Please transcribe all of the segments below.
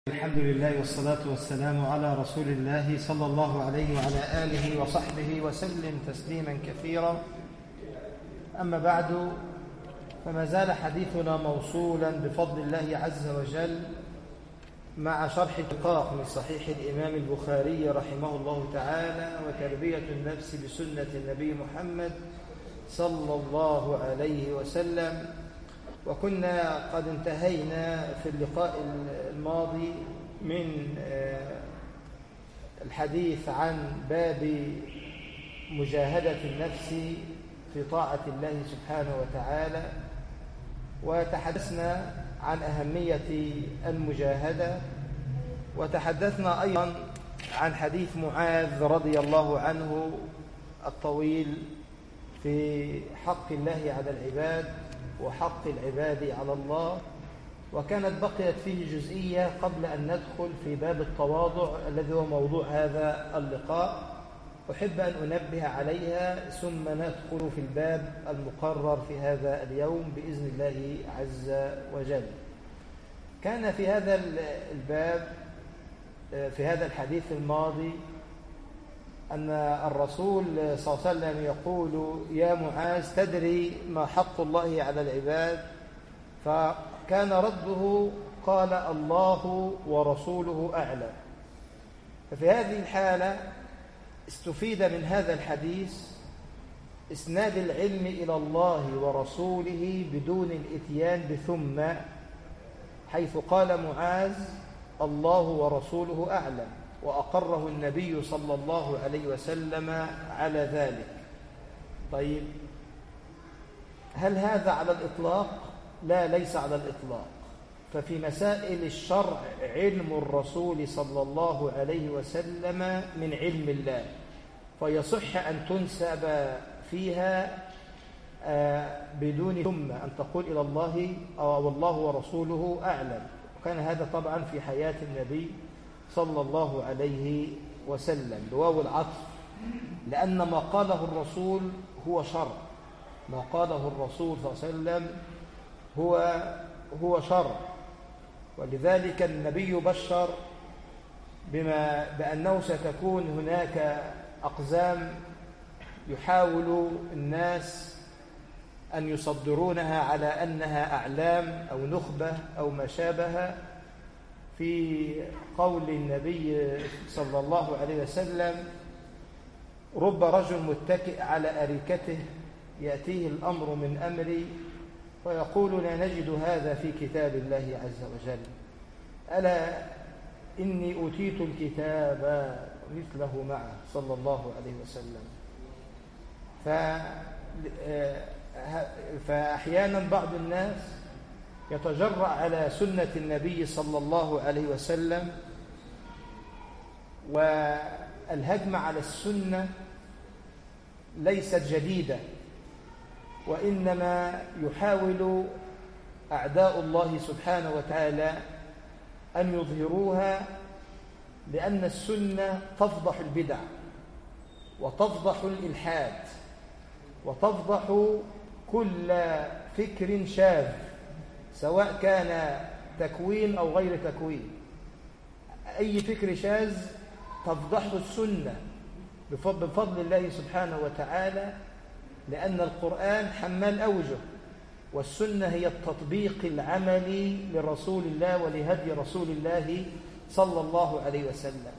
الحمد لله والصلاة والسلام على رسول الله صلى الله عليه وعلى آله وصحبه وسلم تسليما كثيرا أما بعد فما زال حديثنا موصولا بفضل الله عز وجل مع شرح الدقاق من صحيح الإمام البخاري رحمه الله تعالى وتربية النفس بسنة النبي محمد صلى الله عليه وسلم وكنا قد انتهينا في اللقاء الماضي من الحديث عن باب مجاهدة النفس في طاعة الله سبحانه وتعالى وتحدثنا عن أهمية المجاهدة وتحدثنا أيضا عن حديث معاذ رضي الله عنه الطويل في حق الله على العباد وحق العباد على الله وكانت بقيت فيه جزئية قبل أن ندخل في باب التواضع الذي هو موضوع هذا اللقاء أحب أن أنبه عليها ثم ندخل في الباب المقرر في هذا اليوم بإذن الله عز وجل كان في هذا الباب في هذا الحديث الماضي أن الرسول صلى الله عليه وسلم يقول يا معاذ تدري ما حق الله على العباد فكان رده قال الله ورسوله أعلم ففي هذه الحالة استفيد من هذا الحديث اسناد العلم إلى الله ورسوله بدون الاتيان بثم حيث قال معاذ الله ورسوله أعلم وأقره النبي صلى الله عليه وسلم على ذلك طيب هل هذا على الإطلاق؟ لا ليس على الإطلاق ففي مسائل الشرع علم الرسول صلى الله عليه وسلم من علم الله فيصح أن تنسب فيها بدون ثم أن تقول إلى الله أو الله ورسوله أعلم وكان هذا طبعا في حياة النبي صلى الله عليه وسلم بواو العطف لأن ما قاله الرسول هو شرع ما قاله الرسول صلى الله عليه وسلم هو هو شرع ولذلك النبي بشر بما بأنه ستكون هناك أقزام يحاول الناس أن يصدرونها على أنها أعلام أو نخبة أو ما شابه في قول النبي صلى الله عليه وسلم رب رجل متكئ على أريكته يأتيه الأمر من أمري ويقول لا نجد هذا في كتاب الله عز وجل ألا إني أوتيت الكتاب مثله معه صلى الله عليه وسلم ف فأحيانا بعض الناس يتجرأ على سنة النبي صلى الله عليه وسلم والهجم على السنة ليست جديدة وإنما يحاول أعداء الله سبحانه وتعالى أن يظهروها لأن السنة تفضح البدع وتفضح الإلحاد وتفضح كل فكر شاذ سواء كان تكوين أو غير تكوين أي فكر شاذ تفضحه السنة بفضل الله سبحانه وتعالى لأن القرآن حمال أوجه والسنة هي التطبيق العملي لرسول الله ولهدي رسول الله صلى الله عليه وسلم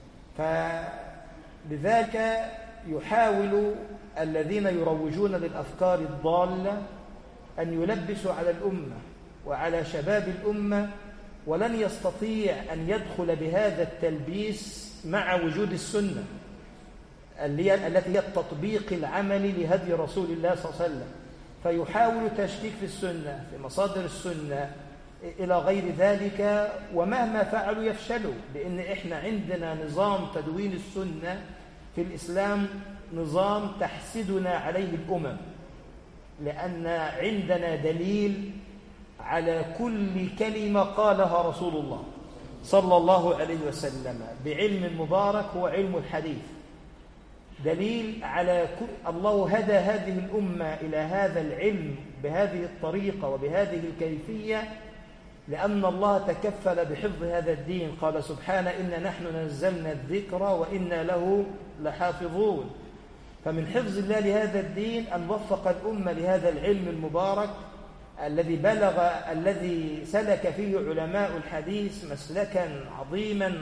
فلذلك يحاول الذين يروجون للأفكار الضالة أن يلبسوا على الأمة وعلى شباب الأمة ولن يستطيع أن يدخل بهذا التلبيس مع وجود السنة التي هي التطبيق العملي لهدي رسول الله صلى الله عليه وسلم فيحاول تشكيك في السنة في مصادر السنة إلى غير ذلك ومهما فعلوا يفشلوا لأن إحنا عندنا نظام تدوين السنة في الإسلام نظام تحسدنا عليه الأمم لأن عندنا دليل على كل كلمة قالها رسول الله صلى الله عليه وسلم بعلم مبارك هو علم الحديث دليل على كل الله هدى هذه الأمة إلى هذا العلم بهذه الطريقة وبهذه الكيفية لأن الله تكفل بحفظ هذا الدين قال سبحانه إن نحن نزلنا الذكر وإنا له لحافظون فمن حفظ الله لهذا الدين أن وفق الأمة لهذا العلم المبارك الذي بلغ الذي سلك فيه علماء الحديث مسلكا عظيما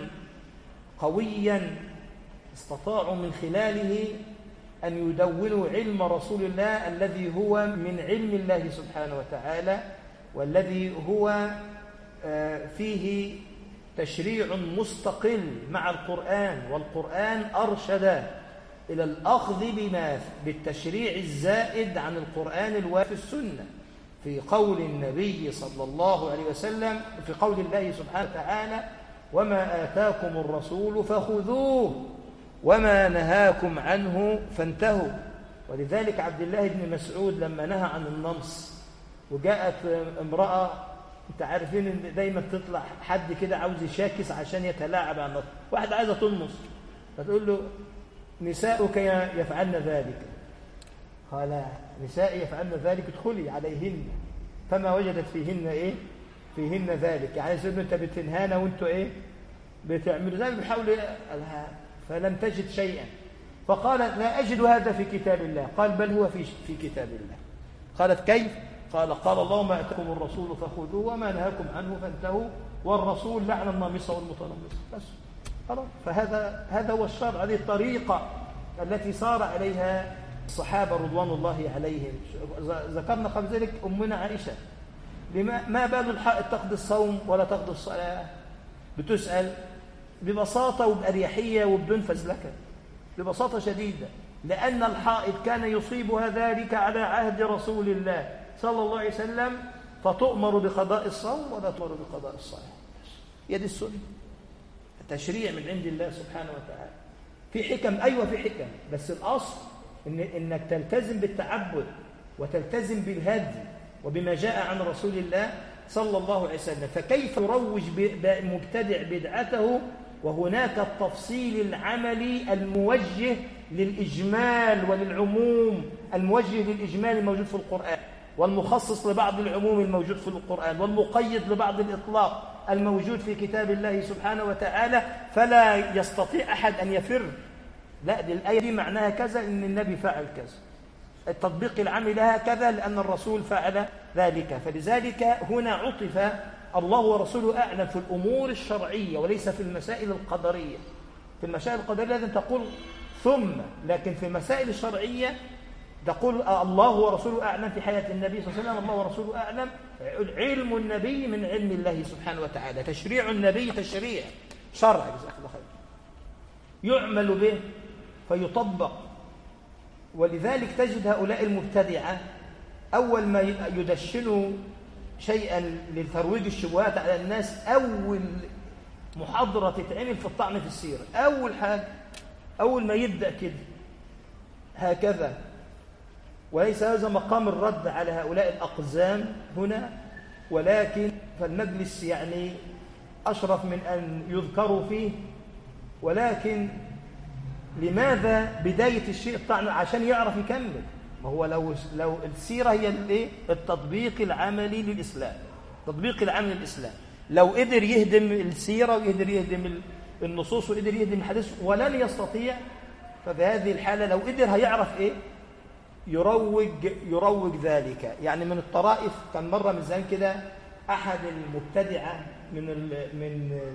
قويا استطاعوا من خلاله أن يدونوا علم رسول الله الذي هو من علم الله سبحانه وتعالى والذي هو آه، فيه تشريع مستقل مع القرآن والقرآن أرشد إلى الأخذ بما بالتشريع الزائد عن القرآن الوافي السنة في قول النبي صلى الله عليه وسلم في قول الله سبحانه وتعالى وما آتاكم الرسول فخذوه وما نهاكم عنه فانتهوا ولذلك عبد الله بن مسعود لما نهى عن النمص وجاءت امرأة انت عارفين ان دايما تطلع حد كده عاوز يشاكس عشان يتلاعب عن النص واحد عايزه تنمص فتقول له نساؤك يفعلن ذلك قال نسائي يفعلن ذلك ادخلي عليهن فما وجدت فيهن ايه فيهن ذلك يعني سيدنا انت بتنهانا وانتوا ايه بتعملوا زي بيحاولوا فلم تجد شيئا فقالت لا أجد هذا في كتاب الله قال بل هو في في كتاب الله قالت كيف قال قال الله ما أتاكم الرسول فخذوه وما نهاكم عنه فانتهوا والرسول لعن النامصة والمتنمصة بس خلاص فهذا هذا هو الشرع هذه الطريقة التي صار عليها الصحابة رضوان الله عليهم ذكرنا قبل ذلك أمنا عائشة لما ما بال الحائط تقضي الصوم ولا تقضي الصلاة بتسأل ببساطة وبأريحية وبدون فزلكة ببساطة شديدة لأن الحائط كان يصيبها ذلك على عهد رسول الله صلى الله عليه وسلم فتؤمر بقضاء الصوم ولا تؤمر بقضاء الصلاة يد السنة تشريع من عند الله سبحانه وتعالى في حكم أيوة في حكم بس الأصل إن إنك تلتزم بالتعبد وتلتزم بالهدي وبما جاء عن رسول الله صلى الله عليه وسلم فكيف يروج مبتدع بدعته وهناك التفصيل العملي الموجه للإجمال وللعموم الموجه للإجمال الموجود في القرآن والمخصص لبعض العموم الموجود في القرآن والمقيد لبعض الإطلاق الموجود في كتاب الله سبحانه وتعالى فلا يستطيع أحد أن يفر لا دي الآية دي معناها كذا إن النبي فعل كذا التطبيق العملي لها كذا لأن الرسول فعل ذلك فلذلك هنا عطف الله ورسوله أعلم في الأمور الشرعية وليس في المسائل القدرية في المسائل القدرية لازم تقول ثم لكن في المسائل الشرعية تقول الله ورسوله أعلم في حياة النبي صلى الله عليه وسلم الله ورسوله أعلم علم النبي من علم الله سبحانه وتعالى تشريع النبي تشريع شرع جزاك الله خير يعمل به فيطبق ولذلك تجد هؤلاء المبتدعة أول ما يدشنوا شيئا لترويج الشبهات على الناس أول محاضرة تتعمل في الطعن في السيرة أول حاجة أول ما يبدأ كده هكذا وليس هذا مقام الرد على هؤلاء الأقزام هنا ولكن فالمجلس يعني أشرف من أن يذكروا فيه ولكن لماذا بداية الشيء الطعن عشان يعرف يكمل ما هو لو لو السيرة هي الايه التطبيق العملي للإسلام التطبيق العملي للإسلام لو قدر يهدم السيرة ويقدر يهدم النصوص وقدر يهدم الحديث ولن يستطيع فبهذه الحالة لو قدر هيعرف إيه يروج يروج ذلك يعني من الطرائف كان مرة من زمان كده أحد المبتدعة من ال من ال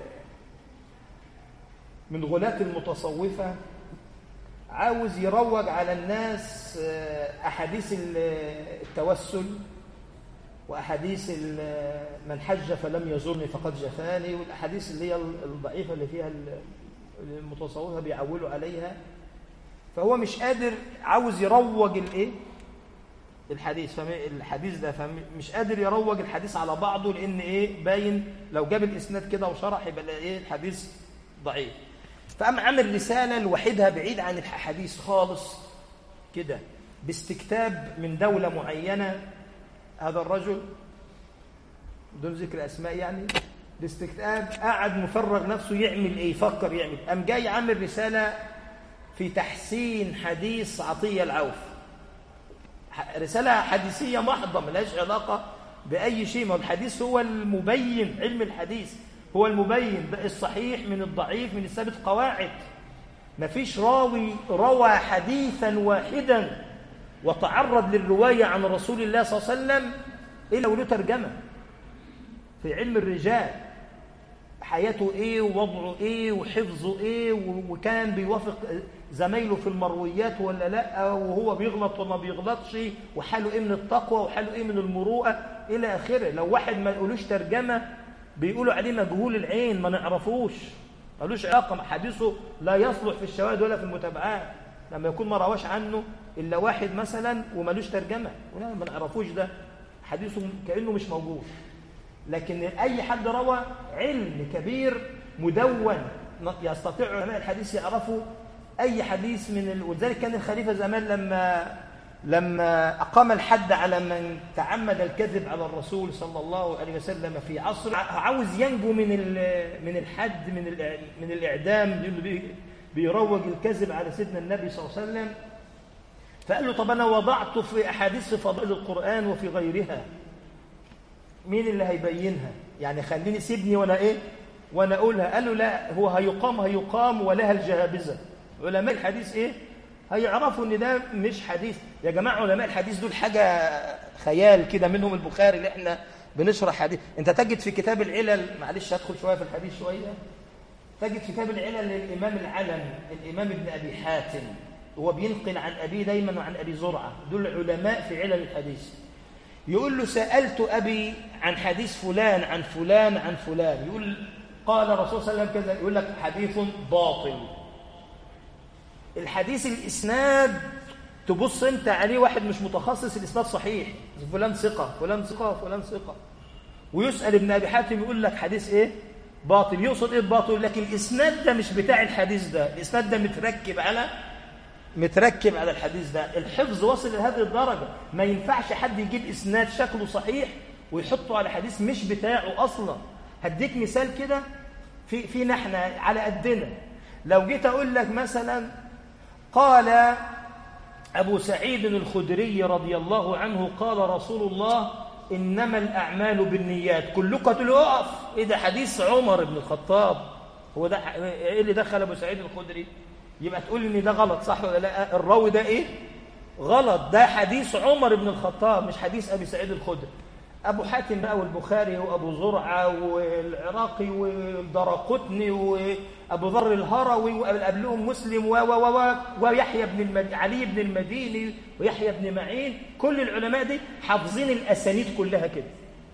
من غلاة المتصوفة عاوز يروج على الناس آه، أحاديث التوسل وأحاديث من حج فلم يزورني فقد جفاني والأحاديث اللي هي الضعيفة اللي فيها المتصوفة بيعولوا عليها فهو مش قادر عاوز يروج الايه الحديث الحديث ده فمش قادر يروج الحديث على بعضه لان ايه باين لو جاب الاسناد كده وشرح يبقى ايه الحديث ضعيف فقام عامل رسالة لوحدها بعيد عن الحديث خالص كده باستكتاب من دولة معينة هذا الرجل بدون ذكر أسماء يعني باستكتاب قعد مفرغ نفسه يعمل ايه يفكر يعمل قام جاي عامل رسالة في تحسين حديث عطية العوف رسالة حديثية محضة ملهاش علاقة بأي شيء ما الحديث هو المبين علم الحديث هو المبين الصحيح من الضعيف من الثابت قواعد ما فيش راوي روى حديثا واحدا وتعرض للرواية عن رسول الله صلى الله عليه وسلم إلا وله ترجمة في علم الرجال حياته إيه ووضعه إيه وحفظه إيه وكان بيوافق زمايله في المرويات ولا لا وهو بيغلط وما بيغلطش وحاله إيه من التقوى وحاله إيه من المروءة إلى آخره لو واحد ما يقولوش ترجمة بيقولوا عليه مجهول العين ما نعرفوش ملوش علاقة حديثه لا يصلح في الشواهد ولا في المتابعات لما يكون ما رواش عنه إلا واحد مثلا وملوش ترجمة ولا ما نعرفوش ده حديثه كأنه مش موجود لكن أي حد روى علم كبير مدون يستطيع علماء الحديث يعرفوا أي حديث من ال... ولذلك كان الخليفة زمان لما لما أقام الحد على من تعمد الكذب على الرسول صلى الله عليه وسلم في عصر عاوز ينجو من من الحد من من الإعدام اللي بيروج الكذب على سيدنا النبي صلى الله عليه وسلم فقال له طب أنا وضعت في أحاديث في فضائل القرآن وفي غيرها مين اللي هيبينها يعني خليني سيبني وأنا إيه وأنا أقولها قال له لا هو هيقام هيقام ولها الجهابزة علماء الحديث إيه هيعرفوا ان ده مش حديث يا جماعه علماء الحديث دول حاجه خيال كده منهم البخاري اللي احنا بنشرح حديث انت تجد في كتاب العلل معلش ادخل شويه في الحديث شويه تجد في كتاب العلل للامام العلم الامام ابن ابي حاتم هو بينقل عن ابيه دايما وعن ابي زرعه دول علماء في علل الحديث يقول له سالت ابي عن حديث فلان عن فلان عن فلان يقول قال الرسول صلى الله عليه وسلم كذا يقول لك حديث باطل الحديث الإسناد تبص أنت عليه واحد مش متخصص الإسناد صحيح فلان ثقة فلان ثقة فلان ثقة ويسأل ابن أبي حاتم يقول لك حديث إيه باطل يقصد إيه باطل لكن الإسناد ده مش بتاع الحديث ده الإسناد ده متركب على متركب على الحديث ده الحفظ وصل لهذه الدرجة ما ينفعش حد يجيب إسناد شكله صحيح ويحطه على حديث مش بتاعه أصلا هديك مثال كده في في نحن على قدنا لو جيت أقول لك مثلا قال أبو سعيد الخدري رضي الله عنه قال رسول الله إنما الأعمال بالنيات كلكم تقولوا اقف إيه ده حديث عمر بن الخطاب هو ده إيه اللي دخل أبو سعيد الخدري يبقى تقول إن ده غلط صح ولا لا الراوي ده إيه غلط ده حديث عمر بن الخطاب مش حديث أبي سعيد الخدري أبو حاتم بقى والبخاري وأبو زرعة والعراقي والدرقطني وأبو ذر الهروي وقبلهم مسلم و و و ويحيى بن المد... علي بن المديني ويحيى بن معين كل العلماء دي حافظين الأسانيد كلها كده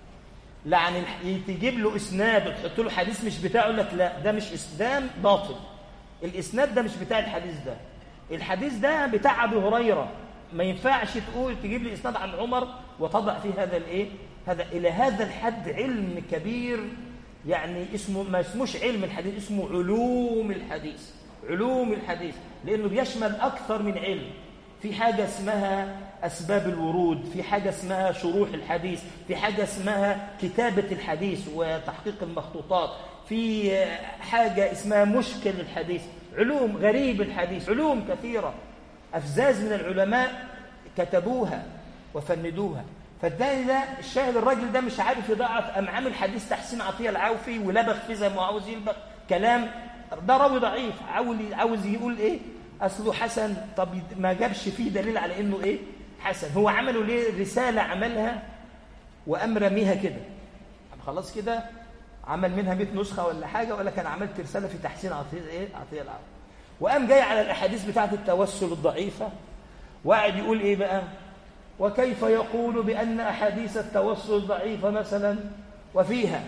يعني تجيب له إسناد وتحط له حديث مش بتاعه لك لا ده مش إسلام باطل الإسناد ده مش بتاع الحديث ده الحديث ده بتاع أبي هريرة ما ينفعش تقول تجيب لي إسناد عن عمر وتضع فيه هذا الإيه هذا إلى هذا الحد علم كبير يعني اسمه ما اسموش علم الحديث اسمه علوم الحديث علوم الحديث لأنه بيشمل أكثر من علم في حاجة اسمها أسباب الورود في حاجة اسمها شروح الحديث في حاجة اسمها كتابة الحديث وتحقيق المخطوطات في حاجة اسمها مشكل الحديث علوم غريب الحديث علوم كثيرة أفزاز من العلماء كتبوها وفندوها فالداني ده الشاهد الراجل ده مش عارف يضعف أم عامل حديث تحسين عطية العوفي ولبخ فيه زي ما عاوز يلبخ كلام ده راوي ضعيف عاوز عاوز يقول ايه اصله حسن طب ما جابش فيه دليل على انه ايه حسن هو عمله ليه رسالة عملها وقام رميها كده خلاص كده عمل منها 100 نسخة ولا حاجة ولا كان عملت رسالة في تحسين عطية ايه عطية العوفي وقام جاي على الاحاديث بتاعه التوسل الضعيفة وقاعد يقول ايه بقى وكيف يقول بأن أحاديث التوسل ضعيفة مثلا وفيها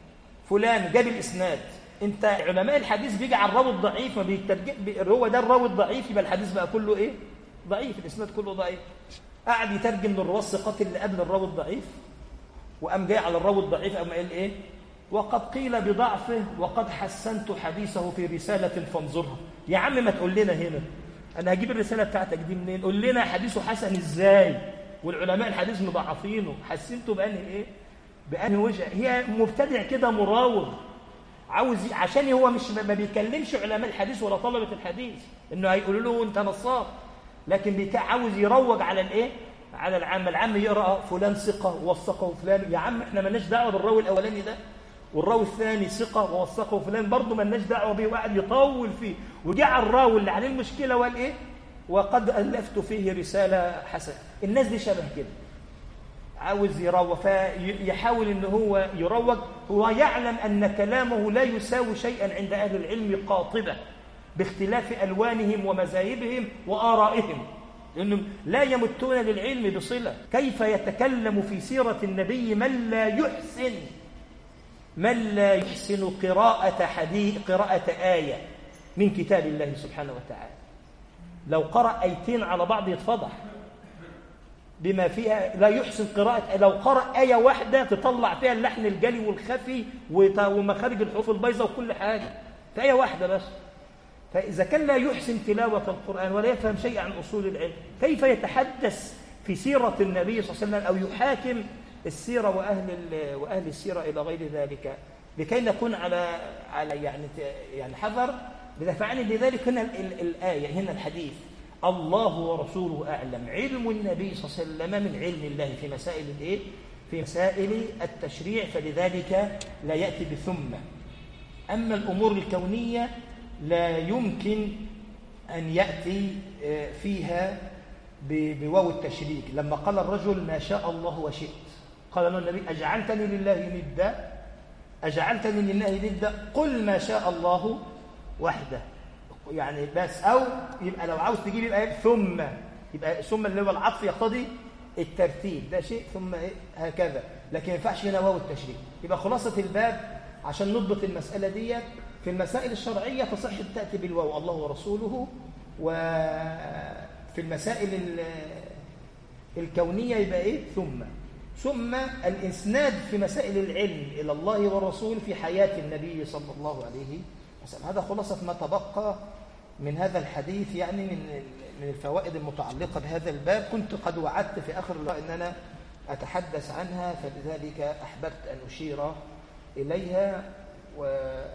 فلان جاب الإسناد انت علماء الحديث بيجي على الراوي الضعيف ما بيترجم هو ده الراوي الضعيف يبقى الحديث بقى كله ايه ضعيف الاسناد كله ضعيف قاعد يترجم للرواه الثقات اللي قبل الراوي الضعيف وقام جاي على الراوي الضعيف قام قال ايه وقد قيل بضعفه وقد حسنت حديثه في رسالة فانظرها يا عم ما تقول لنا هنا انا هجيب الرسالة بتاعتك دي منين قول لنا حديثه حسن ازاي والعلماء الحديث مضاعفينه حسنته بأنهي ايه بأنهي وجه هي مبتدع كده مراوغ عاوز عشان هو مش ما بيكلمش علماء الحديث ولا طلبة الحديث انه هيقولوا له انت نصاب لكن عاوز يروج على الايه على العام العام يقرأ فلان ثقة ووثقه فلان يا عم احنا مالناش دعوة بالراوي الأولاني ده والراوي الثاني ثقة ووثقه فلان برضه مالناش دعوة بيه وقعد يطول فيه وجاء الراوي اللي عليه المشكلة وقال إيه وقد ألفت فيه رسالة حسنة الناس دي شبه كده عاوز يروج فيحاول ان هو يروج هو يعلم ان كلامه لا يساوي شيئا عند اهل العلم قاطبه باختلاف الوانهم ومذاهبهم وارائهم لانهم لا يمتون للعلم بصله كيف يتكلم في سيره النبي من لا يحسن من لا يحسن قراءه حديث قراءه ايه من كتاب الله سبحانه وتعالى لو قرأ ايتين على بعض يتفضح بما فيها لا يحسن قراءة لو قرأ آية واحدة تطلع فيها اللحن الجلي والخفي ومخارج الحروف البيضاء وكل حاجة في آية واحدة بس فإذا كان لا يحسن تلاوة القرآن ولا يفهم شيء عن أصول العلم كيف يتحدث في سيرة النبي صلى الله عليه وسلم أو يحاكم السيرة وأهل وأهل السيرة إلى غير ذلك لكي نكون على على يعني يعني حذر فعني لذلك هنا الآية هنا الحديث الله ورسوله أعلم علم النبي صلى الله عليه وسلم من علم الله في مسائل الإيه؟ في مسائل التشريع فلذلك لا يأتي بثم أما الأمور الكونية لا يمكن أن يأتي آه، فيها بواو التشريك لما قال الرجل ما شاء الله وشئت قال له النبي أجعلتني لله ندا أجعلتني لله ندا قل ما شاء الله وحده يعني بس أو يبقى لو عاوز تجيب يبقى ثم يبقى ثم اللي هو العطف يقتضي الترتيب ده شيء ثم إيه هكذا لكن ما ينفعش هنا واو التشريك يبقى خلاصة الباب عشان نضبط المسألة دي في المسائل الشرعية تصح تأتي بالواو الله ورسوله وفي المسائل الكونية يبقى إيه ثم ثم الإسناد في مسائل العلم إلى الله والرسول في حياة النبي صلى الله عليه وسلم هذا خلاصة ما تبقى من هذا الحديث يعني من من الفوائد المتعلقة بهذا الباب كنت قد وعدت في آخر اللقاء أن أنا أتحدث عنها فلذلك أحببت أن أشير إليها و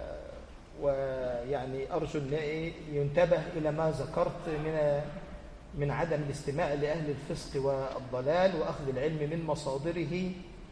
ويعني أرجو أن ينتبه إلى ما ذكرت من من عدم الاستماع لأهل الفسق والضلال وأخذ العلم من مصادره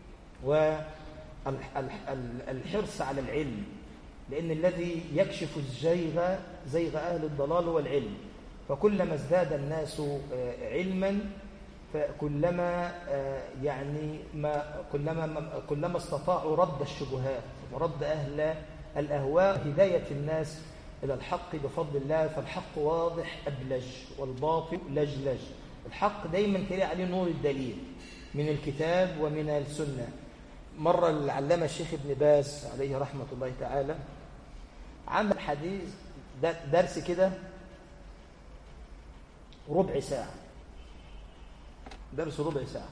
والحرص على العلم لأن الذي يكشف الزيغ زيغ أهل الضلال هو العلم فكلما ازداد الناس آه، علما فكلما آه، يعني ما كلما كلما استطاعوا رد الشبهات ورد أهل الأهواء هداية الناس إلى الحق بفضل الله فالحق واضح أبلج والباطل لجلج الحق دايما تلاقي عليه نور الدليل من الكتاب ومن السنة مرة العلامة الشيخ ابن باز عليه رحمة الله تعالى عمل حديث درس كده ربع ساعة درس ربع ساعة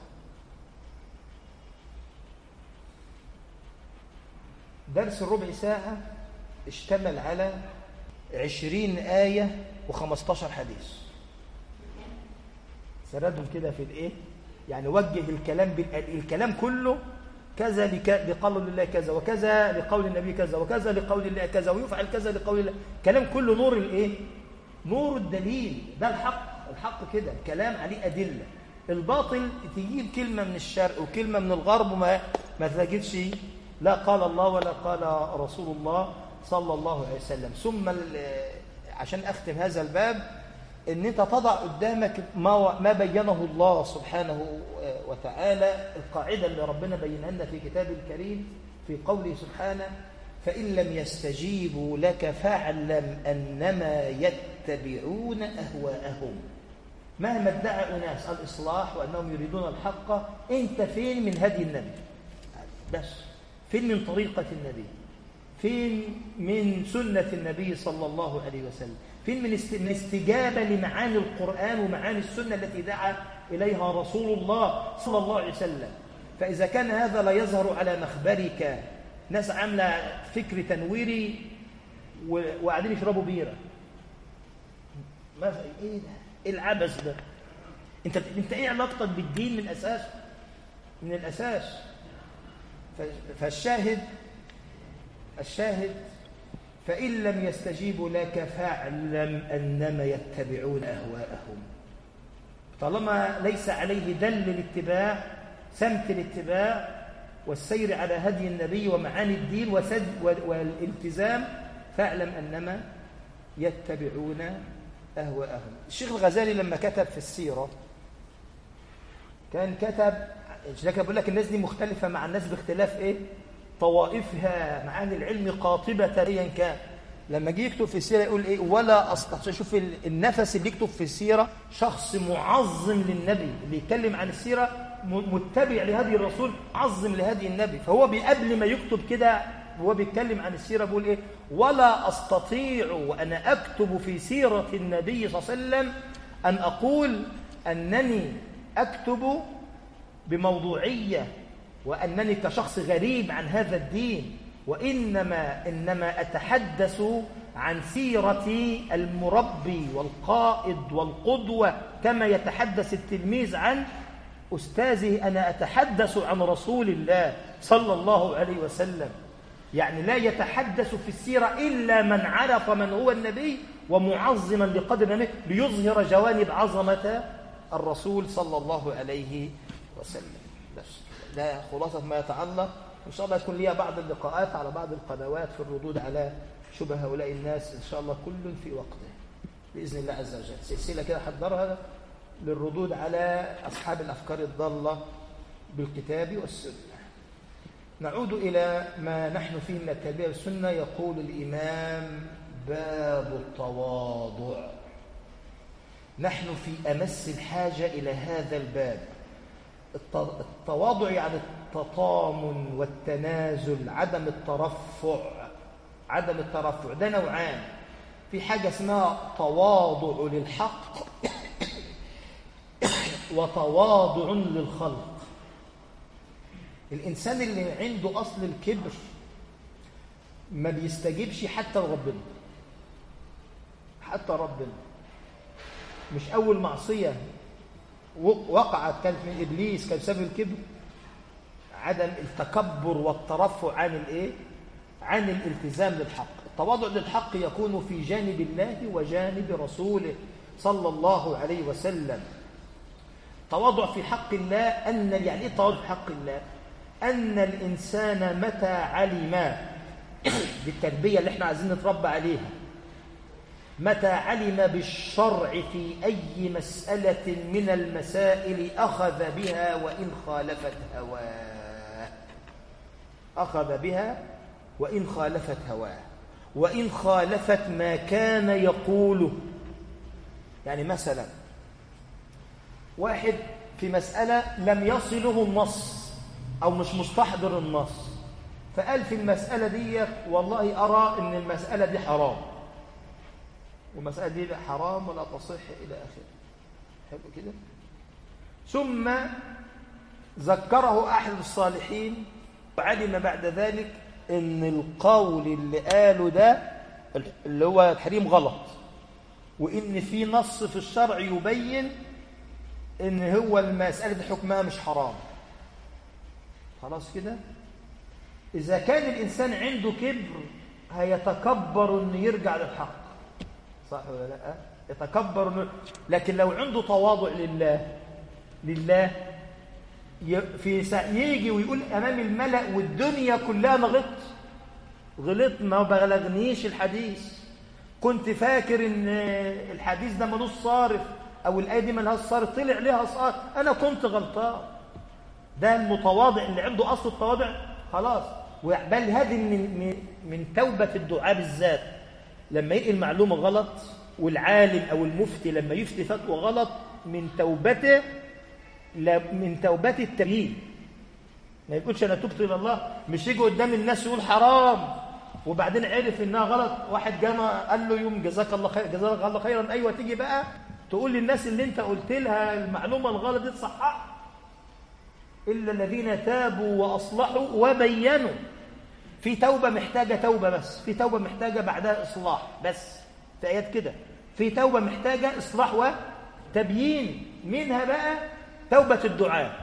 درس الربع ساعة اشتمل على عشرين آية وخمستاشر حديث سردهم كده في الايه يعني وجه الكلام الكلام كله كذا لقول الله كذا وكذا لقول النبي كذا وكذا لقول الله كذا ويفعل كذا لقول الله كلام كله نور الايه نور الدليل ده الحق الحق كده كلام عليه أدلة الباطل تجيب كلمة من الشرق وكلمة من الغرب وما ما تجدش لا قال الله ولا قال رسول الله صلى الله عليه وسلم ثم عشان أختم هذا الباب ان انت تضع قدامك ما ما بينه الله سبحانه وتعالى القاعده اللي ربنا بينها لنا في كتابه الكريم في قوله سبحانه فان لم يستجيبوا لك فاعلم انما يتبعون اهواءهم مهما ادعى اناس الاصلاح وانهم يريدون الحق انت فين من هدي النبي بس فين من طريقه النبي فين من سنه النبي صلى الله عليه وسلم فين من الاستجابة لمعاني القرآن ومعاني السنة التي دعا إليها رسول الله صلى الله عليه وسلم فإذا كان هذا لا يظهر على مخبرك ناس عاملة فكر تنويري وقاعدين يشربوا بيرة ماذا ايه ده ايه العبث ده انت انت ايه علاقتك بالدين من اساس من الاساس فالشاهد الشاهد فإن لم يستجيبوا لك فاعلم أنما يتبعون أهواءهم طالما ليس عليه دل الاتباع سمت الاتباع والسير على هدي النبي ومعاني الدين وسد والالتزام فاعلم أنما يتبعون أهواءهم الشيخ الغزالي لما كتب في السيرة كان كتب لكن بقول لك الناس دي مختلفة مع الناس باختلاف إيه طوائفها معاني العلم قاطبة أيا كان لما جه يكتب في السيرة يقول إيه ولا أستطيع شوف النفس اللي يكتب في السيرة شخص معظم للنبي اللي يتكلم عن السيرة متبع لهدي الرسول عظم لهدي النبي فهو قبل ما يكتب كده هو بيتكلم عن السيرة بيقول إيه ولا أستطيع وأنا أكتب في سيرة النبي صلى الله عليه وسلم أن أقول أنني أكتب بموضوعية وأنني كشخص غريب عن هذا الدين وإنما إنما أتحدث عن سيرة المربي والقائد والقدوة كما يتحدث التلميذ عن أستاذه أنا أتحدث عن رسول الله صلى الله عليه وسلم يعني لا يتحدث في السيرة إلا من عرف من هو النبي ومعظما لقدر النبي ليظهر جوانب عظمة الرسول صلى الله عليه وسلم بس ده خلاصة ما يتعلق إن شاء الله يكون لي بعض اللقاءات على بعض القنوات في الردود على شبه هؤلاء الناس إن شاء الله كل في وقته بإذن الله عز وجل سلسلة كده حضرها للردود على أصحاب الأفكار الضالة بالكتاب والسنة نعود إلى ما نحن فيه من التربية والسنة يقول الإمام باب التواضع نحن في أمس الحاجة إلى هذا الباب التواضع يعني التطامن والتنازل عدم الترفع عدم الترفع ده نوعان في حاجة اسمها تواضع للحق وتواضع للخلق الإنسان اللي عنده أصل الكبر ما بيستجيبش حتى لربنا حتى ربنا مش أول معصية وقعت كانت من إبليس كان بسبب الكبر عدم التكبر والترفع عن الإيه؟ عن الالتزام للحق التواضع للحق يكون في جانب الله وجانب رسوله صلى الله عليه وسلم تواضع في حق الله أن يعني إيه التواضع في حق الله أن الإنسان متى علم بالتربية اللي احنا عايزين نتربى عليها متى علم بالشرع في أي مسألة من المسائل أخذ بها وإن خالفت هواه أخذ بها وإن خالفت هواه وإن خالفت ما كان يقوله يعني مثلا واحد في مسألة لم يصله النص أو مش مستحضر النص فقال في المسألة دي والله أرى أن المسألة دي حرام والمسألة دي حرام ولا تصح إلى آخره حلو كده ثم ذكره أحد الصالحين وعلم بعد ذلك أن القول اللي قاله ده اللي هو تحريم غلط وإن في نص في الشرع يبين ان هو المسألة دي حكمها مش حرام خلاص كده إذا كان الإنسان عنده كبر هيتكبر إنه يرجع للحق صح ولا لا يتكبر إنه لكن لو عنده تواضع لله لله في يجي ويقول أمام الملأ والدنيا كلها أنا غلطت غلطت ما بلغنيش الحديث كنت فاكر إن الحديث ده ملوش صارف أو الآية دي ملهاش صارف طلع ليها صارف أنا كنت غلطان ده المتواضع اللي عنده أصل التواضع خلاص بل هذه من, من, من توبة الدعاء بالذات لما ينقل معلومة غلط والعالم أو المفتي لما يفتي فتوى غلط من توبته من توبة التبيين ما يقولش أنا تبت إلى الله مش يجي قدام الناس يقول حرام وبعدين عرف إنها غلط واحد جانا قال له يوم جزاك الله خير جزاك الله خيرا أيوة تيجي بقى تقول للناس اللي انت قلت لها المعلومة الغلط دي تصححها إلا الذين تابوا وأصلحوا وبينوا في توبة محتاجة توبة بس في توبة محتاجة بعدها إصلاح بس في آيات كده في توبة محتاجة إصلاح وتبيين منها بقى توبة الدعاء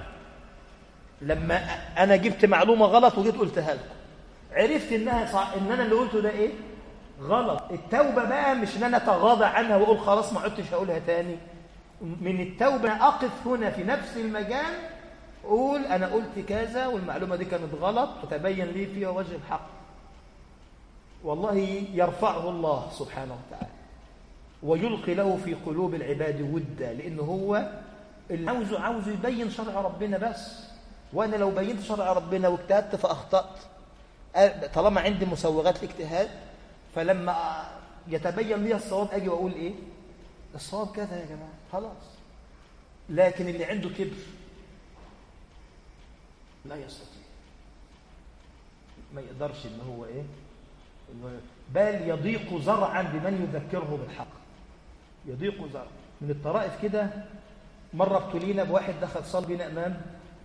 لما أنا جبت معلومة غلط وجيت قلتها لكم عرفت إنها صح... إن أنا اللي قلته ده إيه غلط التوبة بقى مش إن أنا أتغاضى عنها وأقول خلاص ما عدتش هقولها تاني من التوبة أقف هنا في نفس المجال قول أنا قلت كذا والمعلومة دي كانت غلط وتبين لي فيها وجه الحق والله يرفعه الله سبحانه وتعالى ويلقي له في قلوب العباد ودا لأنه هو اللي عاوزه عاوزه يبين شرع ربنا بس وأنا لو بينت شرع ربنا واجتهدت فأخطأت طالما عندي مسوغات الاجتهاد فلما يتبين لي الصواب أجي وأقول إيه الصواب كذا يا جماعة خلاص لكن اللي عنده كبر لا يستطيع ما يقدرش ان هو ايه بل يضيق زرعا بمن يذكره بالحق يضيق زرعا من الطرائف كده مرة ابتلينا بواحد دخل صلى بنا امام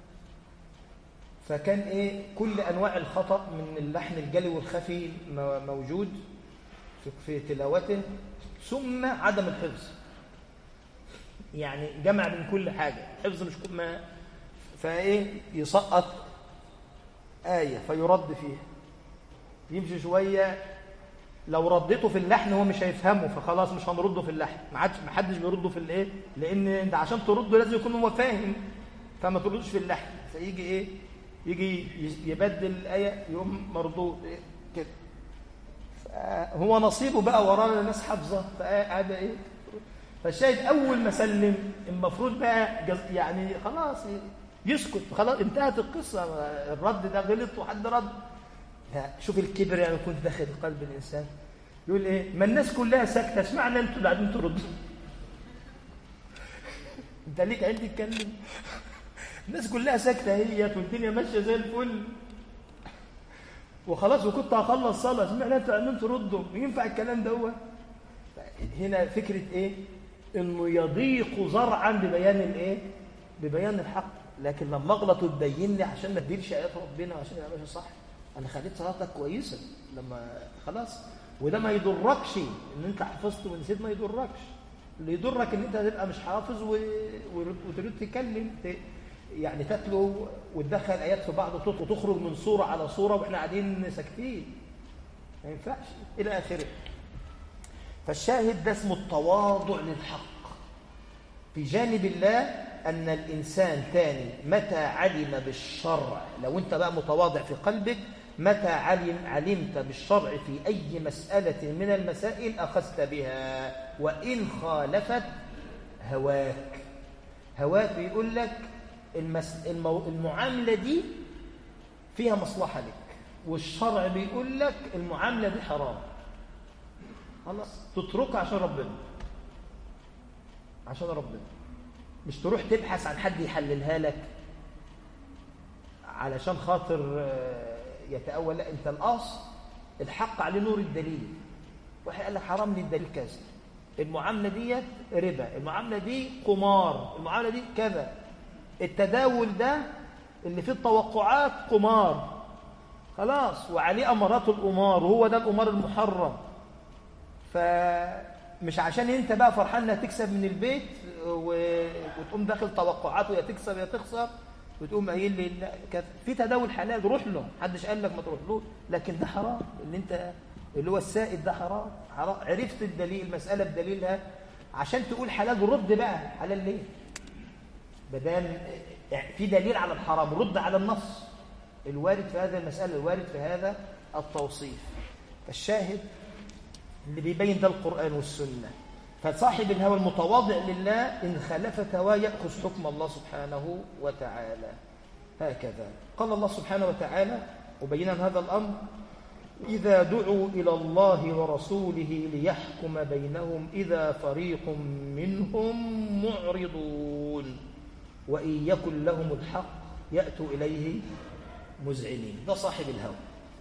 فكان ايه كل انواع الخطأ من اللحن الجلي والخفي موجود في تلاوته ثم عدم الحفظ يعني جمع من كل حاجة حفظ مش كل ما فايه يسقط آية فيرد فيها يمشي شوية لو رديته في اللحن هو مش هيفهمه فخلاص مش هنرده في اللحن ما عادش ما حدش بيرده في الايه لان انت عشان ترده لازم يكون هو فاهم فما تردوش في اللحن فيجي ايه يجي يبدل الايه يقوم مردود إيه كده هو نصيبه بقى ورانا الناس حافظه فقاعد ايه فالشاهد اول ما سلم المفروض بقى يعني خلاص يسكت خلاص انتهت القصه الرد ده غلط وحد رد لا شوف الكبر يعني يكون داخل قلب الانسان يقول ايه ما الناس كلها ساكته اشمعنى انتوا اللي قاعدين تردوا انت ليك عندي تتكلم الناس كلها ساكته هي والدنيا ماشيه زي الفل وخلاص وكنت هخلص صلاه اشمعنى انتوا قاعدين تردوا ينفع الكلام ده هو هنا فكره ايه انه يضيق زرعا ببيان الايه ببيان الحق لكن لما اغلط وتبين لي عشان ما اديرش ايات ربنا وعشان يبقى ماشي صح انا خليت صلاتك كويسه لما خلاص وده ما يضركش ان انت حفظت ونسيت ما يضركش اللي يضرك ان انت هتبقى مش حافظ و... وتريد تتكلم ت... يعني تتلو وتدخل ايات في بعض وتخرج من صوره على صوره واحنا قاعدين ساكتين ما ينفعش الى اخره فالشاهد ده اسمه التواضع للحق في جانب الله أن الإنسان تاني متى علم بالشرع لو أنت بقى متواضع في قلبك متى علم علمت بالشرع في أي مسألة من المسائل أخذت بها وإن خالفت هواك هواك بيقول لك المس... المو... المعاملة دي فيها مصلحة لك والشرع بيقول لك المعاملة دي حرام خلاص تتركها عشان ربنا عشان ربنا مش تروح تبحث عن حد يحللها لك علشان خاطر يتأول لا انت الأصل الحق عليه نور الدليل واحد قال لك حرام لي الدليل كذا المعاملة ديت ربا المعاملة دي قمار المعاملة دي كذا التداول ده اللي فيه التوقعات قمار خلاص وعليه أمارات القمار وهو ده القمار المحرم فمش عشان انت بقى فرحان انها تكسب من البيت وتقوم داخل توقعات ويا تكسب يا تخسر وتقوم قايل لي لا في تداول حلال روح له محدش قال لك ما تروحلوش لكن ده حرام اللي انت اللي هو السائد ده حرام حرام عرفت الدليل المساله بدليلها عشان تقول حلال رد بقى حلال ليه بدل في دليل على الحرام رد على النص الوارد في هذه المساله الوارد في هذا التوصيف فالشاهد اللي بيبين ده القرآن والسنة فصاحب الهوى المتواضع لله إن خالفت هواه يأخذ حكم الله سبحانه وتعالى هكذا قال الله سبحانه وتعالى وبينا هذا الأمر إذا دعوا إلى الله ورسوله ليحكم بينهم إذا فريق منهم معرضون وإن يكن لهم الحق يأتوا إليه مذعنين ده صاحب الهوى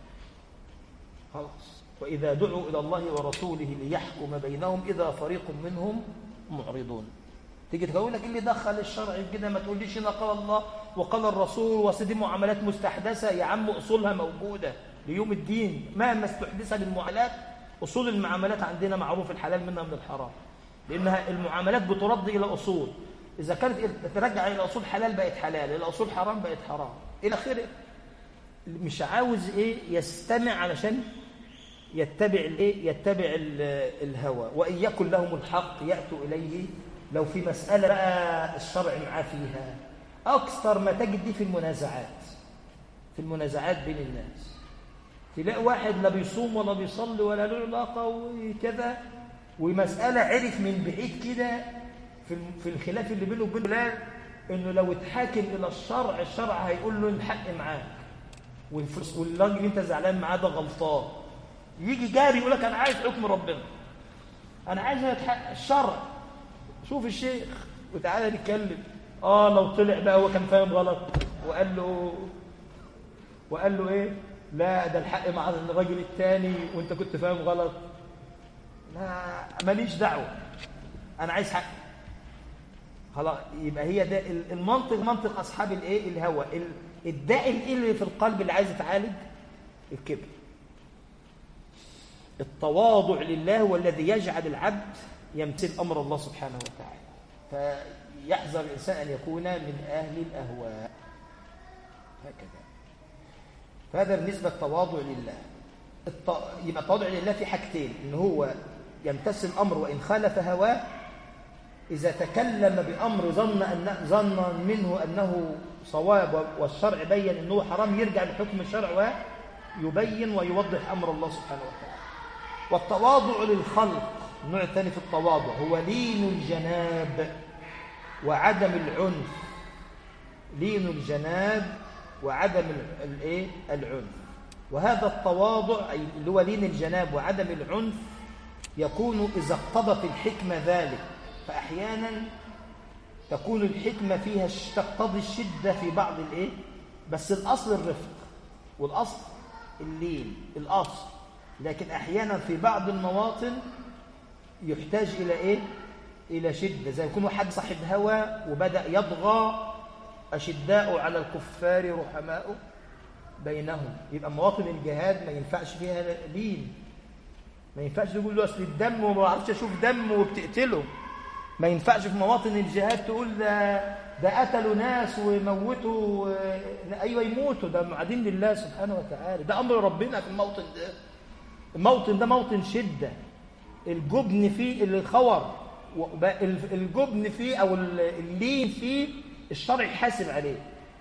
خلاص وإذا دعوا إلى الله ورسوله ليحكم بينهم إذا فريق منهم معرضون تيجي تقول لك اللي دخل الشرع كده ما تقوليش هنا قال الله وقال الرسول وسدي معاملات مستحدثة يا عم أصولها موجودة ليوم الدين مهما استحدث للمعاملات أصول المعاملات عندنا معروف الحلال منها من الحرام لأنها المعاملات بترد إلى أصول إذا كانت ترجع إلى أصول حلال بقت حلال إلى أصول حرام بقت حرام إلى آخره مش عاوز إيه يستمع علشان يتبع الايه يتبع الهوى وان يكن لهم الحق ياتوا اليه لو في مسألة بقى الشرع معاه فيها أكثر ما تجد دي في المنازعات في المنازعات بين الناس تلاقي واحد لا بيصوم ولا بيصلي ولا له علاقة وكذا ومسألة عرف من بعيد كده في في الخلاف اللي بينه وبين فلان انه لو اتحاكم الى الشرع الشرع هيقول له الحق معاك والراجل اللي انت زعلان معاه ده غلطان يجي جاري يقول لك انا عايز حكم ربنا انا عايز الشرع شوف الشيخ وتعالى نتكلم اه لو طلع بقى هو كان فاهم غلط وقال له وقال له ايه لا ده الحق مع الراجل الثاني وانت كنت فاهم غلط لا ماليش دعوه انا عايز حق خلاص يبقى هي ده المنطق منطق اصحاب الايه الهوى الداء اللي في القلب اللي عايز يتعالج الكبر التواضع لله هو الذي يجعل العبد يمثل امر الله سبحانه وتعالى فيحذر الانسان ان يكون من اهل الاهواء هكذا فهذا بالنسبه التواضع لله الت... يبقى التواضع لله في حاجتين ان هو يمتثل الامر وان خالف هواه إذا تكلم بأمر ظن أن ظن منه أنه صواب والشرع بين أنه حرام يرجع لحكم الشرع ويبين ويوضح أمر الله سبحانه وتعالى والتواضع للخلق النوع الثاني في التواضع هو لين الجناب وعدم العنف لين الجناب وعدم الايه العنف وهذا التواضع أي اللي هو لين الجناب وعدم العنف يكون إذا اقتضت الحكمة ذلك فأحيانا تكون الحكمة فيها تقتضي الشدة في بعض الإيه؟ بس الأصل الرفق والأصل اللين الأصل لكن أحيانا في بعض المواطن يحتاج إلى إيه؟ إلى شدة زي يكون حد صاحب هوى وبدأ يضغى أشداء على الكفار رحماء بينهم يبقى مواطن الجهاد ما ينفعش فيها لين ما ينفعش تقول له أصل الدم وما بعرفش أشوف دم وبتقتله ما ينفعش في مواطن الجهاد تقول ده ده قتلوا ناس وموتوا ايوه يموتوا ده معادين لله سبحانه وتعالى ده امر ربنا في الموطن ده الموطن ده موطن شده الجبن فيه الخور الجبن فيه او اللين فيه الشرع يحاسب عليه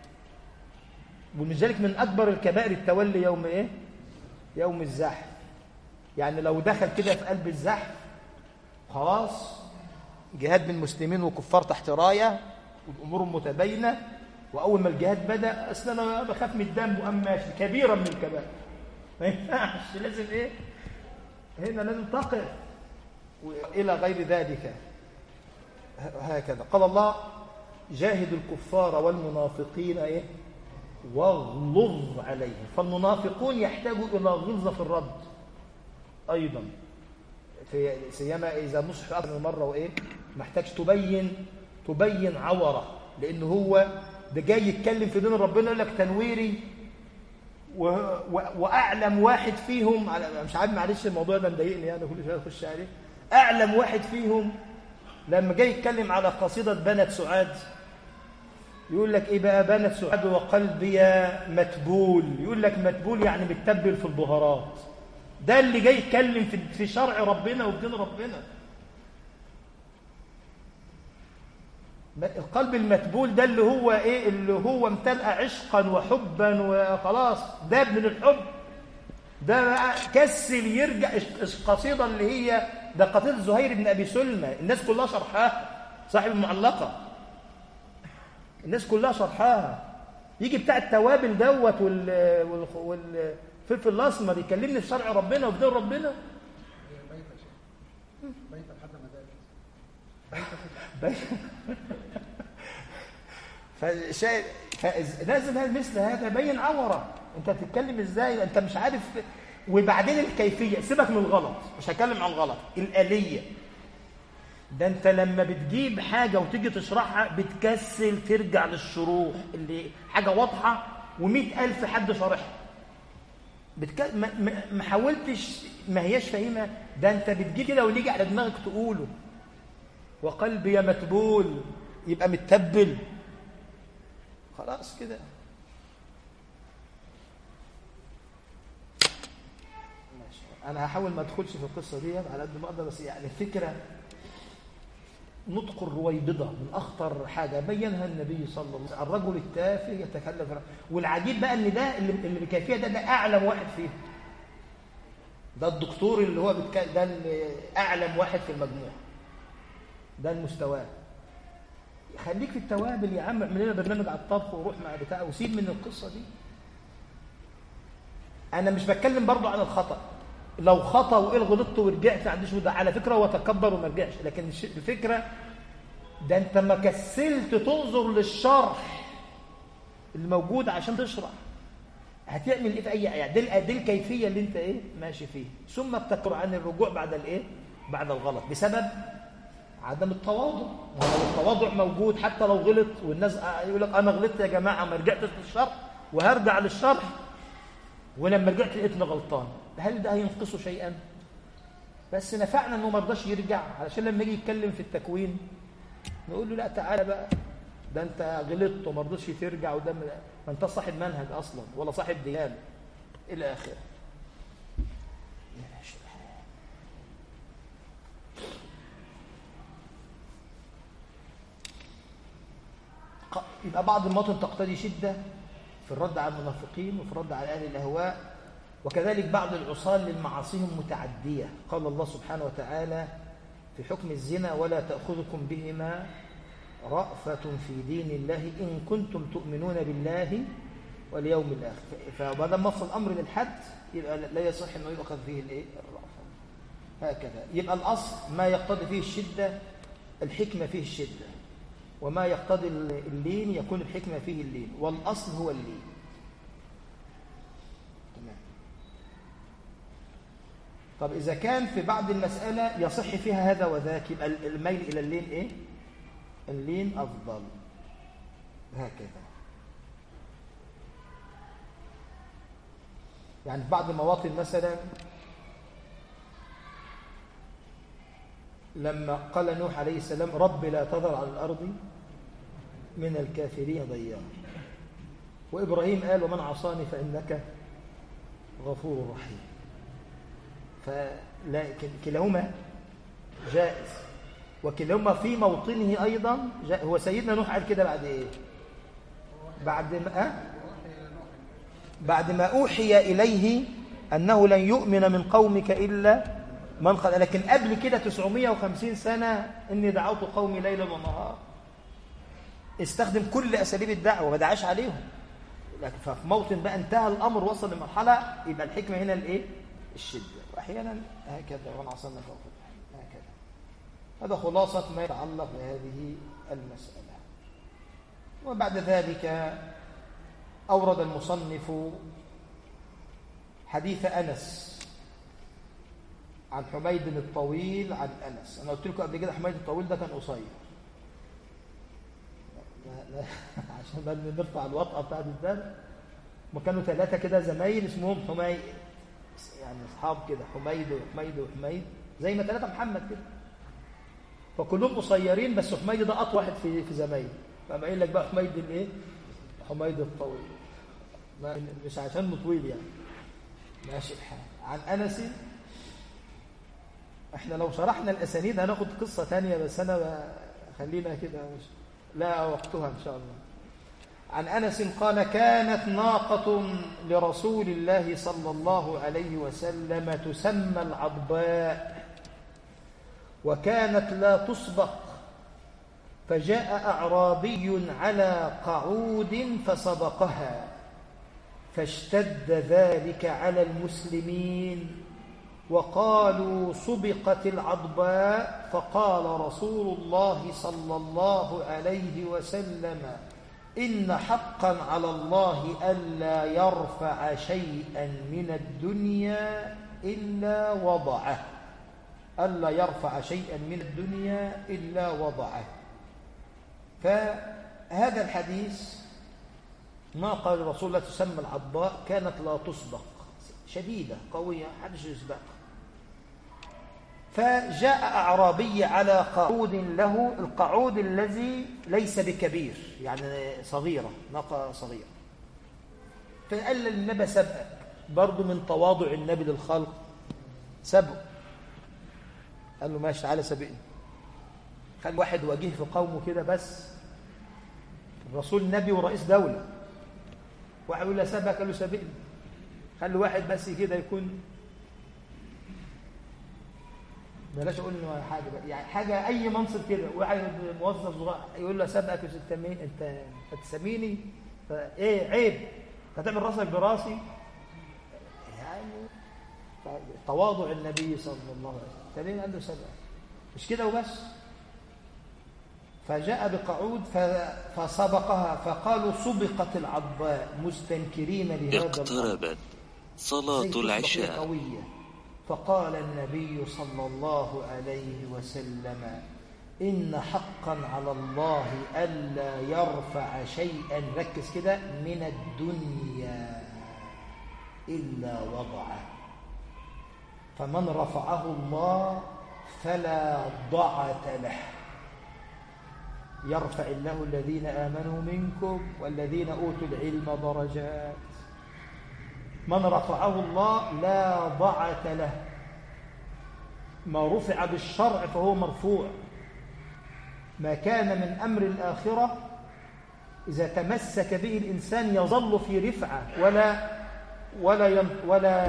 ومن ذلك من اكبر الكبائر التولي يوم ايه يوم الزحف يعني لو دخل كده في قلب الزحف خلاص جهاد بين مسلمين وكفار تحت رايه والامور متباينه واول ما الجهاد بدا اصل انا بخاف من الدم وام ماشي كبيره من الكبائر ما ينفعش لازم ايه هنا لازم تقف والى غير ذلك هكذا قال الله جاهد الكفار والمنافقين ايه واغلظ عليهم فالمنافقون يحتاجوا الى غلظه في الرد ايضا في سيما اذا نصح اكثر من مره وايه محتاج تبين تبين عوره لان هو ده جاي يتكلم في دين ربنا يقول لك تنويري و... و... واعلم واحد فيهم على مش عارف معلش الموضوع ده مضايقني انا كل شويه اخش عليه اعلم واحد فيهم لما جاي يتكلم على قصيده بنت سعاد يقول لك ايه بقى بنت سعاد وقلبي متبول يقول لك متبول يعني متبل في البهارات ده اللي جاي يتكلم في في شرع ربنا وبدين ربنا القلب المتبول ده اللي هو ايه اللي هو امتلأ عشقا وحبا وخلاص داب من الحب ده بقى كسل يرجع القصيده اللي هي ده قصيده زهير بن ابي سلمى الناس كلها شرحاها صاحب المعلقه الناس كلها شرحاها يجي بتاع التوابل دوت وال وال, وال الفلفل الاسمر يكلمني في شرع ربنا وفي دين ربنا فشايف لازم مثل هذا يبين عوره انت بتتكلم ازاي انت مش عارف وبعدين الكيفيه سيبك من الغلط مش هتكلم عن الغلط الاليه ده انت لما بتجيب حاجه وتيجي تشرحها بتكسل ترجع للشروح اللي حاجه واضحه ومئة ألف حد شارحها بتك... ما... ما حاولتش ما هياش فاهمه ده انت بتجي كده ويجي على دماغك تقوله وقلبي متبول يبقى متبل خلاص كده ماشي انا هحاول ما ادخلش في القصه دي على قد ما اقدر بس يعني الفكره نطق الرويبضة من أخطر حاجة بينها النبي صلى الله عليه وسلم الرجل التافه يتكلم في والعجيب بقى أن ده اللي اللي بيكافيه ده ده أعلم واحد فيه ده الدكتور اللي هو بتك... ده اللي أعلم واحد في المجموعة ده المستوى خليك في التوابل يا عم اعمل لنا برنامج على الطبخ وروح مع بتاع وسيب من القصة دي أنا مش بتكلم برضو عن الخطأ لو خطأ وإيه غلطت ورجعت ما عنديش مدة على فكرة هو تكبر وما رجعش لكن الفكرة ده أنت ما كسلت تنظر للشرح الموجود عشان تشرح هتعمل ايه في اي يعني دي, دي الكيفيه اللي انت ايه ماشي فيه ثم بتكر عن الرجوع بعد الايه بعد الغلط بسبب عدم التواضع ولو التواضع موجود حتى لو غلط والناس يقول لك انا غلطت يا جماعه ما رجعتش للشرح وهرجع للشرح ولما رجعت لقيتني غلطان هل ده هينقصه شيئا بس نفعنا انه ما رضاش يرجع علشان لما يجي يتكلم في التكوين نقول له لا تعالى بقى ده انت غلطت وما رضيتش ترجع وده ما انت صاحب منهج اصلا ولا صاحب ديانه الى اخره يبقى بعض المواطن تقتضي شده في الرد على المنافقين وفي الرد على اهل الاهواء وكذلك بعض العصاة للمعاصيهم متعدية قال الله سبحانه وتعالى في حكم الزنا ولا تأخذكم بهما رأفة في دين الله إن كنتم تؤمنون بالله واليوم الآخر فبعد ما وصل الأمر للحد يبقى لا يصح أنه يؤخذ فيه الإيه؟ الرأفة هكذا يبقى الأصل ما يقتضي فيه الشدة الحكمة فيه الشدة وما يقتضي اللين يكون الحكمة فيه اللين والأصل هو اللين تمام طب إذا كان في بعض المسألة يصح فيها هذا وذاك يبقى الميل إلى اللين إيه؟ اللين أفضل هكذا يعني في بعض المواطن مثلا لما قال نوح عليه السلام رب لا تذر على الأرض من الكافرين ضيارا وإبراهيم قال ومن عصاني فإنك غفور رحيم فكلاهما جائز وكلاهما في موطنه أيضا هو سيدنا نوح قال كده بعد إيه بعد ما أه؟ بعد ما أوحي إليه أنه لن يؤمن من قومك إلا من قد لكن قبل كده 950 سنة إني دعوت قومي ليلا ونهارا استخدم كل أساليب الدعوة ما دعاش عليهم لكن ففي موطن بقى انتهى الأمر وصل لمرحلة يبقى الحكمة هنا الإيه؟ الشدة وأحيانا هكذا ونعصرنا فوق هكذا هذا خلاصة ما يتعلق بهذه المسألة وبعد ذلك أورد المصنف حديث أنس عن حميد الطويل عن أنس أنا قلت لكم قبل كده حميد الطويل ده كان قصير لا لا عشان نرفع الوطأة بتاعت الدم وكانوا ثلاثة كده زمايل اسمهم حميد يعني أصحاب كده حميد وحميد وحميد زي ما ثلاثة محمد كده فكلهم قصيرين بس حميد ده أطول واحد في في زمايل فقام قايل لك بقى حميد الايه؟ حميد الطويل مش عشان طويل يعني ماشي الحال عن أنس احنا لو شرحنا الأسانيد هناخد قصة تانية بس أنا خلينا كده مش لا وقتها إن شاء الله عن أنس قال كانت ناقة لرسول الله صلى الله عليه وسلم تسمى العضباء وكانت لا تسبق فجاء أعرابي على قعود فسبقها فاشتد ذلك على المسلمين وقالوا سبقت العضباء فقال رسول الله صلى الله عليه وسلم إن حقا على الله ألا يرفع شيئا من الدنيا إلا وضعه ألا يرفع شيئا من الدنيا إلا وضعه فهذا الحديث ما قال رسول الله تسمى العضباء كانت لا تسبق شديدة قوية حدش يسبق فجاء أعرابي على قعود له القعود الذي ليس بكبير يعني صغيرة ناقة صغيرة فقال للنبي سبقك برضو من تواضع النبي للخلق سبق قال له ماشي تعالى سبقني خلي واحد وجيه في قومه كده بس الرسول نبي ورئيس دولة واحد يقول له سبك قال له سبقني خلي واحد بس كده يكون بلاش اقول له حاجه بقى. يعني حاجه اي منصب كده واحد موظف صغير يقول له سبقك يا مين انت هتسميني ايه عيب انت هتعمل راسك براسي يعني تواضع النبي صلى الله عليه وسلم تمام قال له سبق مش كده وبس فجاء بقعود فسبقها فقالوا سبقت العضاء مستنكرين لهذا اقتربت صلاة العشاء قوية فقال النبي صلى الله عليه وسلم إن حقا على الله ألا يرفع شيئا ركز كده من الدنيا إلا وضعه فمن رفعه الله فلا ضعة له يرفع الله الذين آمنوا منكم والذين أوتوا العلم درجات من رفعه الله لا ضعة له ما رفع بالشرع فهو مرفوع ما كان من أمر الآخرة إذا تمسك به الإنسان يظل في رفعة ولا ولا ولا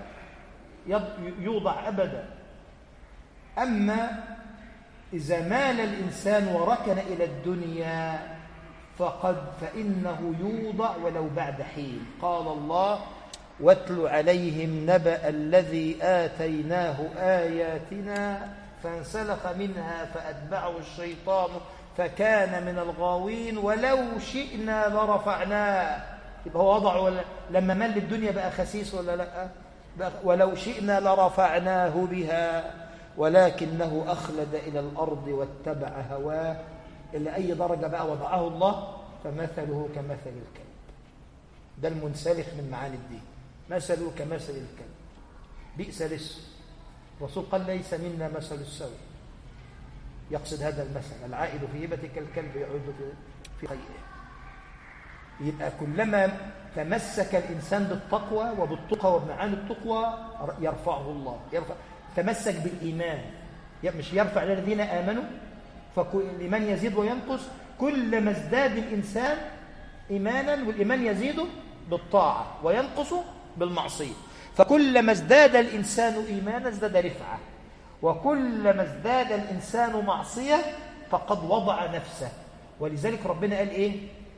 يوضع أبدا أما إذا مال الإنسان وركن إلى الدنيا فقد فإنه يوضع ولو بعد حين قال الله واتل عليهم نبأ الذي آتيناه آياتنا فانسلخ منها فأتبعه الشيطان فكان من الغاوين ولو شئنا لرفعناه يبقى هو وضع ولا لما مل الدنيا بقى خسيس ولا لا ولو شئنا لرفعناه بها ولكنه أخلد إلى الأرض واتبع هواه إلى أي درجة بقى وضعه الله فمثله كمثل الكلب ده المنسلخ من معاني الدين مثله كمثل الكلب بئس الاسم الرسول قال ليس منا مثل السوء يقصد هذا المثل العائد في هبتك الكلب يعود في في خيره يبقى كلما تمسك الإنسان بالتقوى وبالتقوى وبمعاني التقوى يرفعه الله يرفع تمسك بالإيمان مش يرفع للذين آمنوا فلمن يزيد وينقص كلما ازداد الإنسان إيمانا والإيمان يزيد بالطاعة وينقص بالمعصية فكلما ازداد الإنسان إيمانا ازداد رفعة وكلما ازداد الإنسان معصية فقد وضع نفسه ولذلك ربنا قال إيه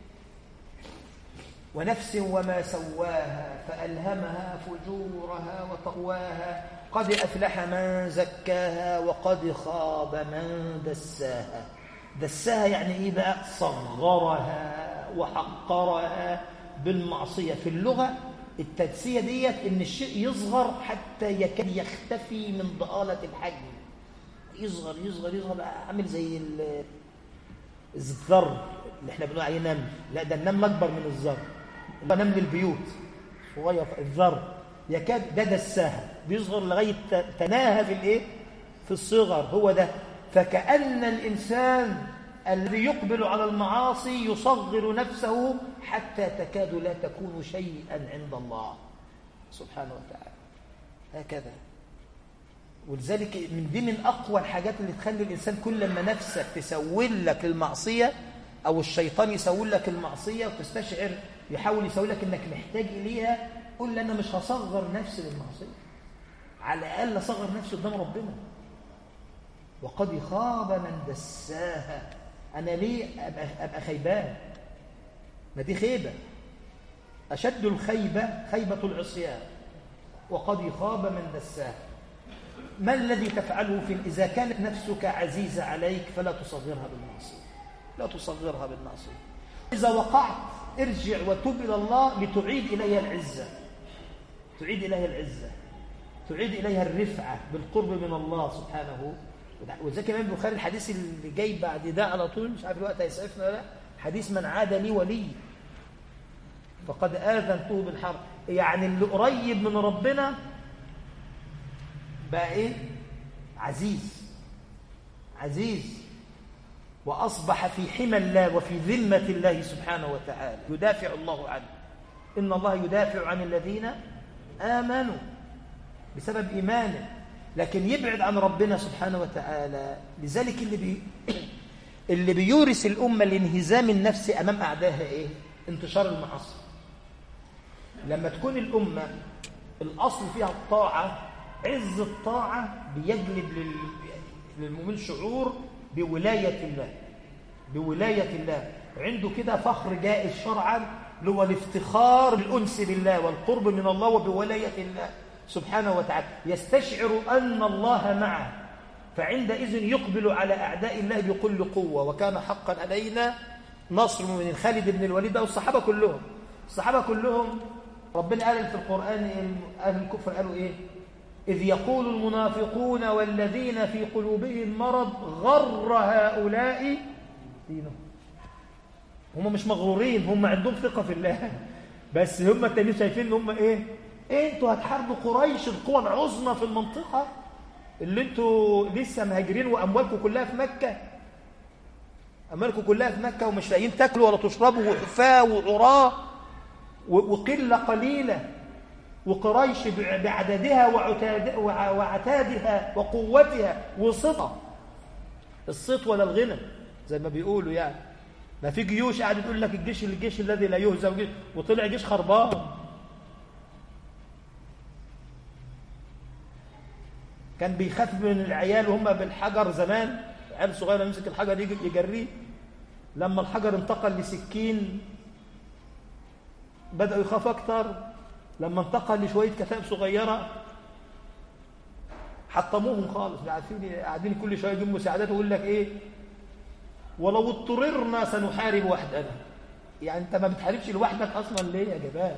ونفس وما سواها فألهمها فجورها وتقواها قد أفلح من زكاها وقد خاب من دساها دساها يعني إيه بقى صغرها وحقرها بالمعصية في اللغة التدسية ديت إن الشيء يصغر حتى يكاد يختفي من ضآلة الحجم يصغر يصغر يصغر بقى عامل زي الذر اللي احنا بنقول عليه نمل لا ده النمل أكبر من الذر ده نمل البيوت صغير الذر يكاد ده دساها بيصغر لغاية تناهى في الايه في الصغر هو ده فكأن الإنسان الذي يقبل على المعاصي يصغر نفسه حتى تكاد لا تكون شيئا عند الله سبحانه وتعالى هكذا ولذلك من دي من أقوى الحاجات اللي تخلي الإنسان كل ما نفسك تسول لك المعصية أو الشيطان يسول لك المعصية وتستشعر يحاول يسول لك إنك محتاج إليها قل أنا مش هصغر نفسي للمعصية على الأقل أصغر نفسي قدام ربنا وقد خاب من دساها أنا ليه أبقى, أبقى خيبان ما دي خيبة أشد الخيبة خيبة العصيان وقد خاب من دساها ما الذي تفعله في إذا كانت نفسك عزيزة عليك فلا تصغرها بالمعصية لا تصغرها بالمعصية إذا وقعت ارجع وتوب إلى الله لتعيد إليها العزة تعيد إليها العزة تعيد إليها الرفعة بالقرب من الله سبحانه وذلك الإمام البخاري الحديث اللي جاي بعد ده على طول مش عارف الوقت هيسعفنا ولا حديث من عاد لي ولي فقد آذنته بالحرب يعني اللي قريب من ربنا بقى إيه عزيز عزيز وأصبح في حمى الله وفي ذمة الله سبحانه وتعالى يدافع الله عنه إن الله يدافع عن الذين آمنوا بسبب إيمانه لكن يبعد عن ربنا سبحانه وتعالى لذلك اللي بي اللي بيورث الأمة الانهزام النفسي أمام أعدائها إيه؟ انتشار المعاصي لما تكون الأمة الأصل فيها الطاعة عز الطاعة بيجلب لل- للمؤمن شعور بولاية الله بولاية الله عنده كده فخر جائز شرعا اللي هو الافتخار بالأنس بالله والقرب من الله وبولاية الله سبحانه وتعالى يستشعر أن الله معه فعندئذ يقبل على أعداء الله بكل قوة وكان حقا علينا نصر من خالد بن الوليد أو الصحابة كلهم الصحابة كلهم ربنا قال في القرآن أهل الكفر قالوا إيه إذ يقول المنافقون والذين في قلوبهم مرض غر هؤلاء دينهم هم مش مغرورين هم عندهم ثقة في الله بس هم التانيين شايفين ان هم ايه إيه انتوا هتحاربوا قريش القوى العظمى في المنطقة اللي انتوا لسه مهاجرين واموالكم كلها في مكة اموالكم كلها في مكة ومش لاقيين تاكلوا ولا تشربوا وحفاة وعراة و- وقلة قليلة وقريش بع- بعددها وعتاد وع- وعتادها وقوتها وسطة الصيت ولا الغنى زي ما بيقولوا يعني ما في جيوش قاعد تقول لك الجيش الجيش الذي لا يهزم وجيش- وطلع جيش خربان كان بيخاف من العيال وهم بالحجر زمان عيال صغير يمسك الحجر يجي يجريه لما الحجر انتقل لسكين بدأوا يخاف أكتر لما انتقل لشوية كتاب صغيرة حطموهم خالص عارفين قاعدين كل شوية يجيبوا مساعدات ويقول لك إيه ولو اضطررنا سنحارب وحدنا يعني انت ما بتحاربش لوحدك اصلا ليه يا جبال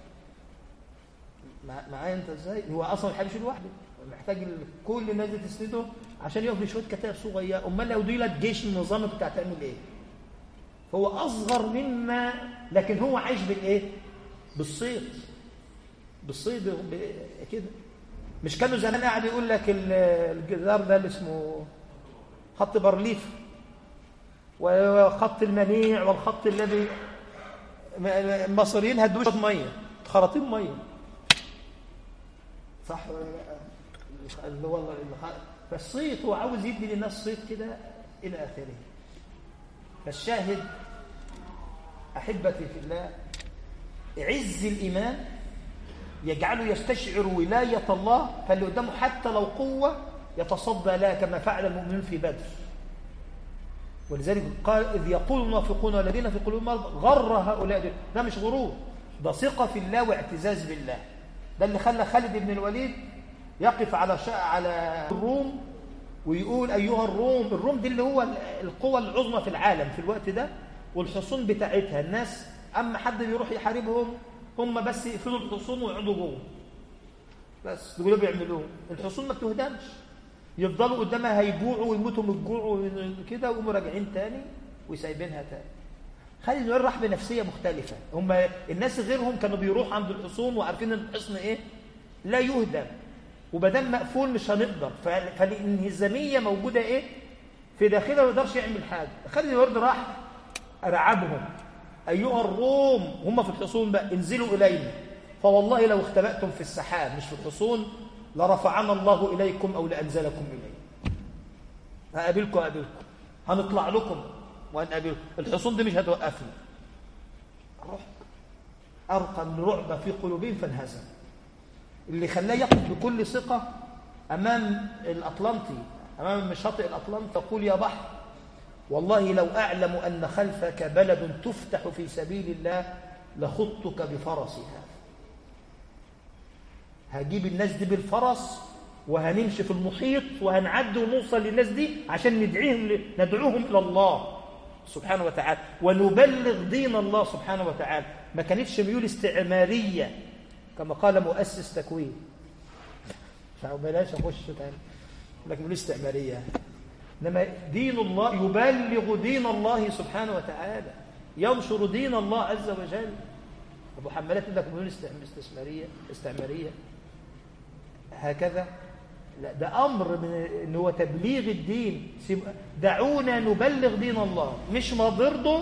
مع- معايا انت ازاي هو اصلا ما بيحاربش لوحده محتاج ال- كل الناس دي تسنده عشان يقف بشويه كتاب صغيره امال لو دي لك جيش النظام كنت هتعمل ايه هو اصغر منا لكن هو عايش بالايه بالصيد بالصيد ب- كده مش كانوا زمان قاعد يقول لك ال- الجدار ده اللي اسمه خط بارليف وخط المنيع والخط الذي م- المصريين هدوش ميه خراطيم ميه صح ولا لا؟ اللي هو الخ- فالصيت هو عاوز يدي للناس صيت كده الى اخره فالشاهد احبتي في الله عز الايمان يجعله يستشعر ولايه الله فاللي قدامه حتى لو قوه يتصدى لها كما فعل المؤمنون في بدر ولذلك قال إذ يقول المنافقون والذين في قلوبهم مرض غر هؤلاء دول. ده مش غرور ده ثقة في الله واعتزاز بالله ده اللي خلى خالد بن الوليد يقف على شا... على الروم ويقول أيها الروم الروم دي اللي هو القوى العظمى في العالم في الوقت ده والحصون بتاعتها الناس أما حد بيروح يحاربهم هم بس يقفلوا الحصون ويقعدوا جوه بس دول بيعملوه الحصون ما بتهدمش يفضلوا قدامها هيجوعوا ويموتوا من الجوع وكده ويقوموا راجعين تاني وسايبينها تاني خالد بن الوليد راح بنفسيه مختلفه هم الناس غيرهم كانوا بيروحوا عند الحصون وعارفين ان الحصن ايه لا يهدم وبدام مقفول مش هنقدر ف- فالانهزاميه موجوده ايه في داخله ما يقدرش يعمل حاجه خالد بن الوليد راح رعبهم ايها الروم هم في الحصون بقى انزلوا الينا فوالله لو اختبأتم في السحاب مش في الحصون لرفعنا الله إليكم أو لأنزلكم إليه هقابلكم هقابلكم هنطلع لكم وهنقابلكم الحصون دي مش هتوقفنا روح أرقى الرعب في قلوبهم فانهزم اللي خلاه يقف بكل ثقة أمام الأطلنطي أمام شاطئ الأطلنطي يقول يا بحر والله لو أعلم أن خلفك بلد تفتح في سبيل الله لخضتك بفرسها هجيب الناس دي بالفرس وهنمشي في المحيط وهنعدي ونوصل للناس دي عشان ندعيهم ندعوهم إلى الله سبحانه وتعالى ونبلغ دين الله سبحانه وتعالى ما كانتش ميول استعمارية كما قال مؤسس تكوين بلاش أخش تاني لكن ميول استعمارية إنما دين الله يبلغ دين الله سبحانه وتعالى ينشر دين الله عز وجل أبو حمالات لك ميول استثمارية استعمارية هكذا لا ده أمر من إن هو تبليغ الدين دعونا نبلغ دين الله مش مضرض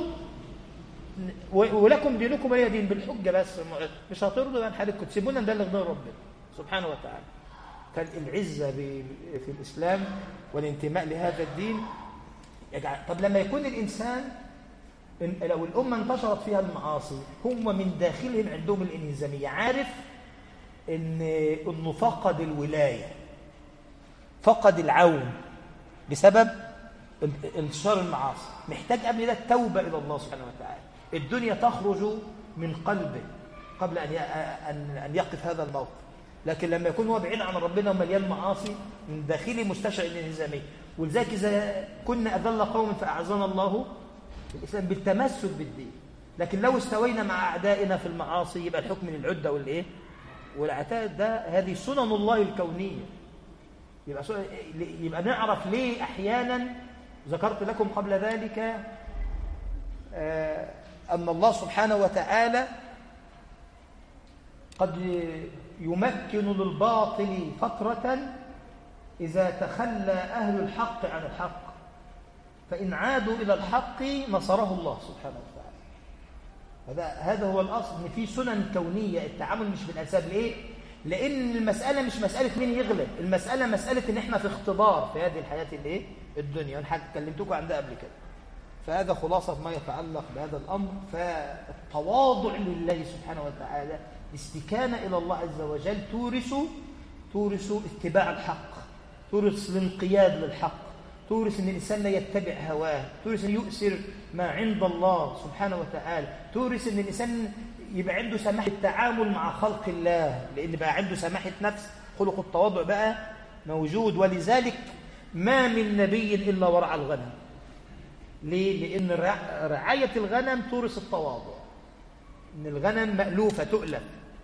ولكم دينكم هي دين بالحجة بس مش هترضوا عن حالكم تسيبونا نبلغ دين ربنا سبحانه وتعالى وكان العزة في الإسلام والانتماء لهذا الدين يجعل طب لما يكون الإنسان لو الأمة انتشرت فيها المعاصي هم من داخلهم عندهم الانهزامية عارف إن إنه فقد الولاية فقد العون بسبب انتشار المعاصي محتاج قبل ده التوبة إلى الله سبحانه وتعالى الدنيا تخرج من قلبه قبل أن أن يقف هذا الموقف لكن لما يكون هو بعيد عن ربنا ومليان معاصي من داخله مستشعر الانهزامية ولذلك إذا كنا أذل قوم فأعزنا الله الإسلام بالتمسك بالدين لكن لو استوينا مع أعدائنا في المعاصي يبقى الحكم للعدة والإيه والعتاد ده هذه سنن الله الكونية يبقى, يبقى نعرف ليه أحيانا ذكرت لكم قبل ذلك أن الله سبحانه وتعالى قد يمكن للباطل فترة إذا تخلى أهل الحق عن الحق فإن عادوا إلى الحق نصره الله سبحانه وتعالى هذا هذا هو الأصل إن في سنن كونية التعامل مش بالأنساب ليه؟ لأن المسألة مش مسألة مين يغلب المسألة مسألة إن إحنا في اختبار في هذه الحياة الإيه؟ الدنيا أنا كلمتكم عن ده قبل كده فهذا خلاصة ما يتعلق بهذا الأمر فالتواضع لله سبحانه وتعالى الاستكانة إلى الله عز وجل تورث تورث اتباع الحق تورث الانقياد للحق تورث ان الانسان لا يتبع هواه تورث ان يؤثر ما عند الله سبحانه وتعالى تورث ان الانسان يبقى عنده سماحه التعامل مع خلق الله لان بقى عنده سماحه نفس خلق التواضع بقى موجود ولذلك ما من نبي الا ورعى الغنم ليه لان رعايه الغنم تورث التواضع ان الغنم مالوفه تؤلف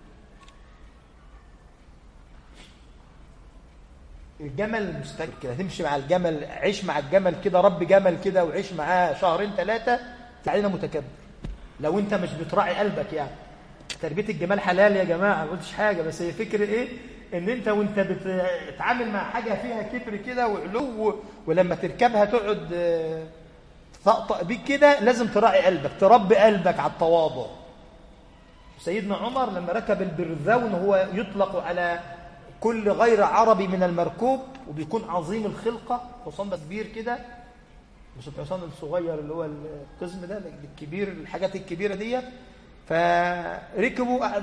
الجمل مستكر كده تمشي مع الجمل عيش مع الجمل كده رب جمل كده وعيش معاه شهرين ثلاثة تعالينا متكبر لو انت مش بتراعي قلبك يعني تربية الجمال حلال يا جماعة ما قلتش حاجة بس هي فكرة ايه ان انت وانت بتتعامل مع حاجة فيها كبر كده وعلو ولما تركبها تقعد تطقطق بيك كده لازم تراعي قلبك تربي قلبك على التواضع سيدنا عمر لما ركب البرذون هو يطلق على كل غير عربي من المركوب وبيكون عظيم الخلقة حصان ده كبير كده مش الحصان الصغير اللي هو القزم ده الكبير الحاجات الكبيرة دي فركبوا قعد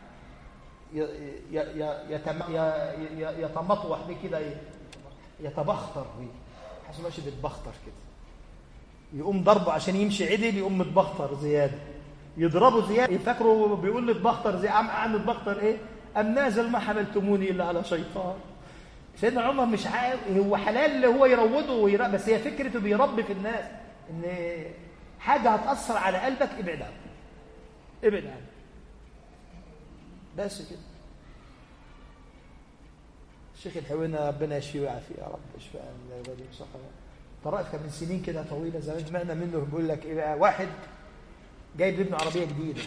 يتمطوح بيه كده يتبختر بيه حاسس ماشي بيتبختر كده يقوم ضربه عشان يمشي عدل يقوم متبختر زيادة يضربه زيادة يفكروا بيقول لي اتبختر زي عم قاعد متبختر ايه أم نازل ما حملتموني إلا على شيطان سيدنا عمر مش عارف هو حلال اللي هو يروضه ويرى بس هي فكرته بيربي في الناس إن حاجة هتأثر على قلبك ابعد عنها ابعد عنها بس كده الشيخ الحوينة ربنا يشفيه ويعافيه يا رب اشفاء الغالي بصحة طرائف كان من سنين كده طويلة زمان سمعنا منه بيقول لك ايه بقى واحد جايب ابنه عربية جديدة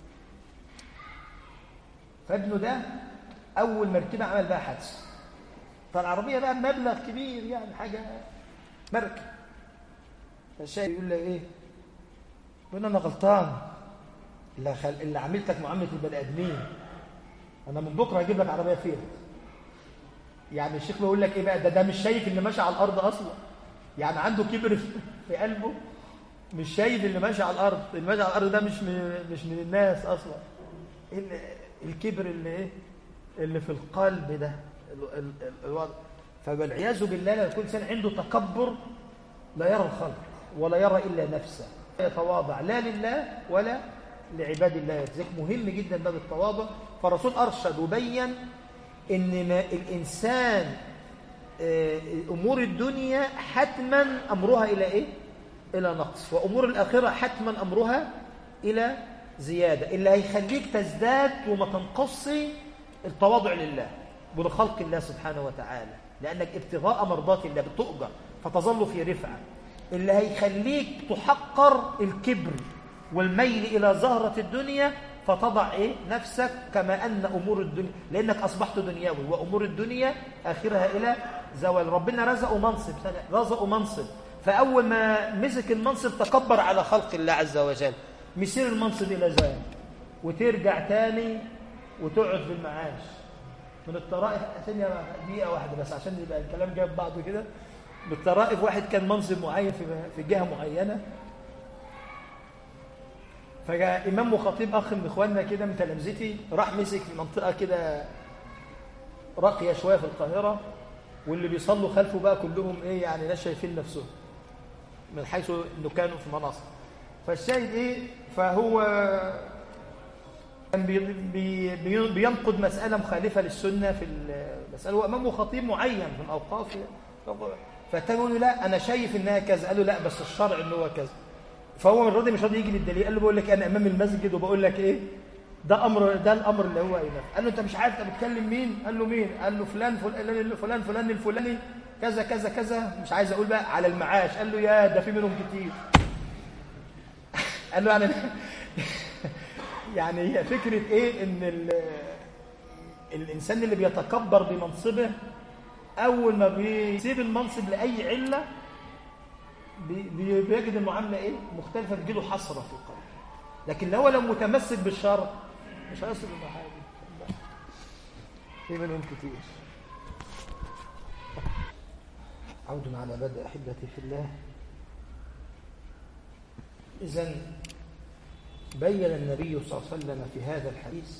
فابنه ده أول مركبة عمل بقى حادثة فالعربية بقى مبلغ كبير يعني حاجة مركب فالشايب يقول له إيه يقول أنا غلطان اللي, خل... اللي عملتك معاملة البني آدمين أنا من بكرة هجيب لك عربية فيها يعني الشيخ بيقول لك إيه بقى ده ده مش شايف اللي ماشي على الأرض أصلا يعني عنده كبر في قلبه مش شايف اللي ماشي على الأرض اللي ماشي على الأرض ده مش من مش من الناس أصلا الكبر اللي ايه اللي في القلب ده الوضع فبالعياذ بالله لو يكون انسان عنده تكبر لا يرى الخلق ولا يرى الا نفسه يتواضع لا لله ولا لعباد الله ذلك مهم جدا باب التواضع فالرسول ارشد وبين ان ما الانسان امور الدنيا حتما امرها الى ايه الى نقص وامور الاخره حتما امرها الى زيادة اللي هيخليك تزداد وما تنقصي التواضع لله ولخلق الله سبحانه وتعالى لأنك ابتغاء مرضات الله بتؤجر فتظل في رفعة اللي هيخليك تحقر الكبر والميل إلى زهرة الدنيا فتضع إيه؟ نفسك كما أن أمور الدنيا لأنك أصبحت دنياوي وأمور الدنيا آخرها إلى زوال ربنا رزقه منصب رزقه منصب فأول ما مسك المنصب تكبر على خلق الله عز وجل مسير المنصب إلى زوال وترجع تاني وتقعد في المعاش من الطرائف ثانية دقيقة واحدة بس عشان يبقى الكلام جاب بعضه كده من الطرائف واحد كان منصب معين في في جهة معينة فجاء إمام وخطيب أخ من إخواننا كده من تلامذتي راح مسك في منطقة كده راقية شوية في القاهرة واللي بيصلوا خلفه بقى كلهم إيه يعني ناس شايفين نفسهم من حيث إنه كانوا في مناصب فالشاهد إيه فهو كان بي بي بي بينقد مسألة مخالفة للسنة في المسألة هو أمامه خطيب معين من أوقاف فتقول له لا أنا شايف إنها كذا قال له لا بس الشرع إن هو كذا فهو من راضي مش راضي يجي للدليل قال له بقول لك أنا أمام المسجد وبقول لك إيه ده أمر ده الأمر اللي هو ينفذ قال له أنت مش عارف أنت بتكلم مين قال له مين قال له فلان فلان فلان فلان الفلاني كذا كذا كذا مش عايز أقول بقى على المعاش قال له يا ده في منهم كتير قال له يعني يعني هي فكرة إيه إن الإنسان اللي بيتكبر بمنصبه أول ما بيسيب المنصب لأي علة بيجد المعاملة إيه مختلفة بيجيله حسرة في القلب لكن لو لو متمسك بالشرع مش هيصل حاجة في منهم كتير عود على بدء أحبتي في الله إذن بين النبي صلى الله عليه وسلم في هذا الحديث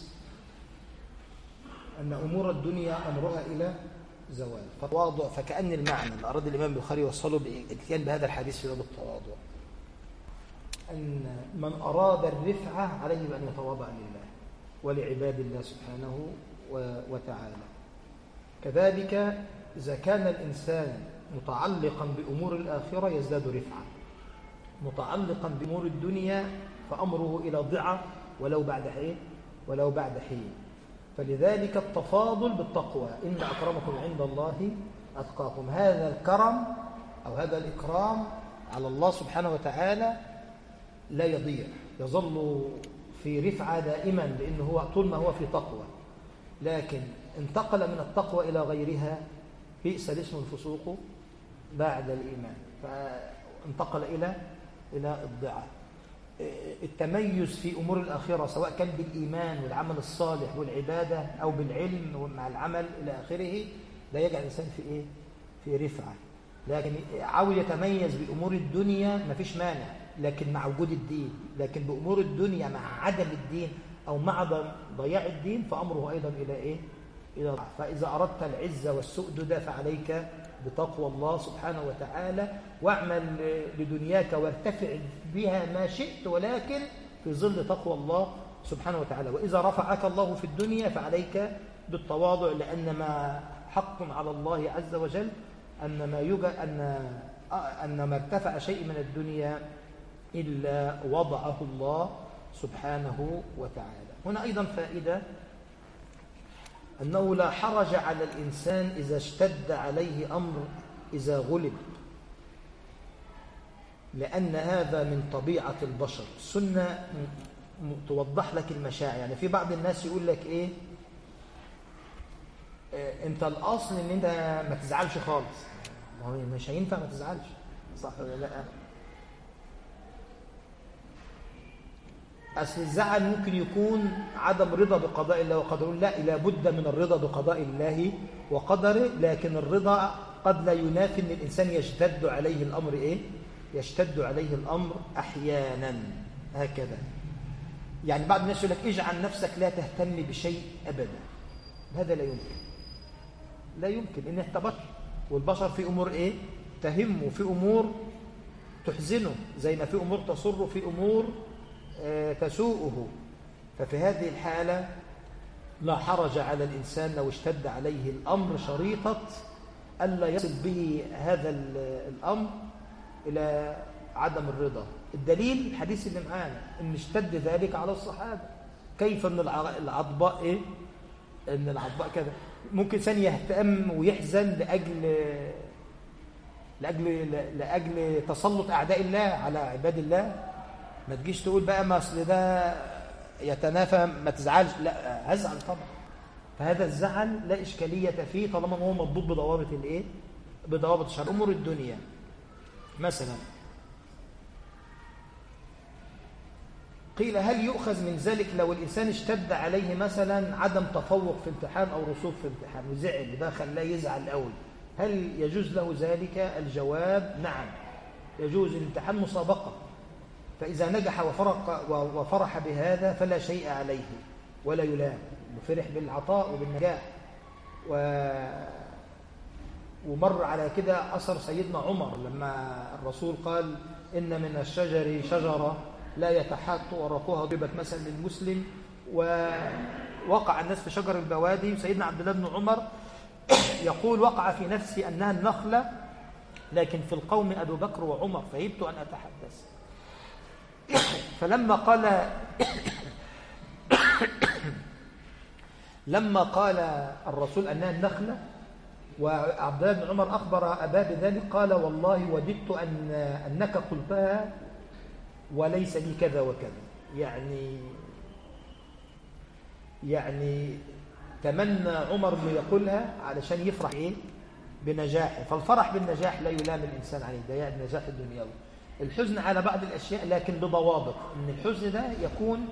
أن أمور الدنيا أمرها إلى زوال فالتواضع فكأن المعنى اللي أراد الإمام البخاري وصله بالاتيان بهذا الحديث في باب التواضع أن من أراد الرفعة عليه بأن يتواضع لله ولعباد الله سبحانه وتعالى كذلك إذا كان الإنسان متعلقا بأمور الآخرة يزداد رفعة متعلقا بأمور الدنيا فأمره إلى ضعة ولو بعد حين ولو بعد حين فلذلك التفاضل بالتقوى إن أكرمكم عند الله أتقاكم هذا الكرم أو هذا الإكرام على الله سبحانه وتعالى لا يضيع يظل في رفعة دائما لأنه هو طول ما هو في تقوى لكن انتقل من التقوى إلى غيرها بئس الاسم الفسوق بعد الإيمان فانتقل إلى إلى الضعف التميز في أمور الآخرة سواء كان بالإيمان والعمل الصالح والعبادة أو بالعلم ومع العمل إلى آخره ده يجعل الإنسان في إيه؟ في رفعة لكن عاوز يتميز بأمور الدنيا ما فيش مانع لكن مع وجود الدين لكن بأمور الدنيا مع عدم الدين أو مع ضياع الدين فأمره أيضا إلى إيه؟ إلى فإذا أردت العزة والسؤدد فعليك بتقوى الله سبحانه وتعالى واعمل لدنياك وارتفع بها ما شئت ولكن في ظل تقوى الله سبحانه وتعالى وإذا رفعك الله في الدنيا فعليك بالتواضع لأن ما حق على الله عز وجل أن ما يوجد أن أن ما ارتفع شيء من الدنيا إلا وضعه الله سبحانه وتعالى هنا أيضا فائدة أنه لا حرج على الإنسان إذا اشتد عليه أمر إذا غلب لأن هذا من طبيعة البشر السنة توضح لك المشاعر يعني في بعض الناس يقول لك إيه انت الاصل ان انت ما تزعلش خالص ما هو مش هينفع ما تزعلش صح ولا لا أصل الزعل ممكن يكون عدم رضا بقضاء الله وقدره لا لابد من الرضا بقضاء الله وقدره لكن الرضا قد لا ينافي أن الإنسان يشتد عليه الأمر إيه؟ يشتد عليه الأمر أحيانا هكذا يعني بعض الناس يقول لك اجعل نفسك لا تهتم بشيء أبدا هذا لا يمكن لا يمكن إن انت بشر والبشر في أمور إيه؟ تهمه في أمور تحزنه زي ما في أمور تسره في أمور تسوءه ففي هذه الحالة لا حرج على الإنسان لو اشتد عليه الأمر شريطة ألا يصل به هذا الأمر إلى عدم الرضا الدليل الحديث اللي معانا إن اشتد ذلك على الصحابة كيف أن العضباء إيه؟ أن العضباء كذا ممكن إنسان يهتم ويحزن لأجل لأجل لأجل تسلط أعداء الله على عباد الله ما تجيش تقول بقى ما اصل ده يتنافى ما تزعلش لا هزعل طبعا فهذا الزعل لا اشكاليه فيه طالما هو مضبوط بضوابط الايه بضوابط الشرع امور الدنيا مثلا قيل هل يؤخذ من ذلك لو الإنسان اشتد عليه مثلا عدم تفوق في امتحان أو رسوب في امتحان وزعل ده خلاه يزعل قوي هل يجوز له ذلك الجواب نعم يجوز الامتحان مسابقة فإذا نجح وفرق وفرح بهذا فلا شيء عليه ولا يلام وفرح بالعطاء وبالنجاح و ومر على كده أثر سيدنا عمر لما الرسول قال إن من الشجر شجرة لا يتحط ورقها ضربت مثلا للمسلم ووقع الناس في شجر البوادي سيدنا عبد الله بن عمر يقول وقع في نفسي أنها النخلة لكن في القوم أبو بكر وعمر فهبت أن أتحدث فلما قال لما قال الرسول أنها النخلة وعبد الله بن عمر أخبر أباه بذلك قال والله وددت أن أنك قلتها وليس لي كذا وكذا يعني يعني تمنى عمر انه يقولها علشان يفرح ايه بنجاحه فالفرح بالنجاح لا يلام الانسان عليه ده يعني النجاح الدنيوي الحزن على بعض الاشياء لكن بضوابط ان الحزن ده يكون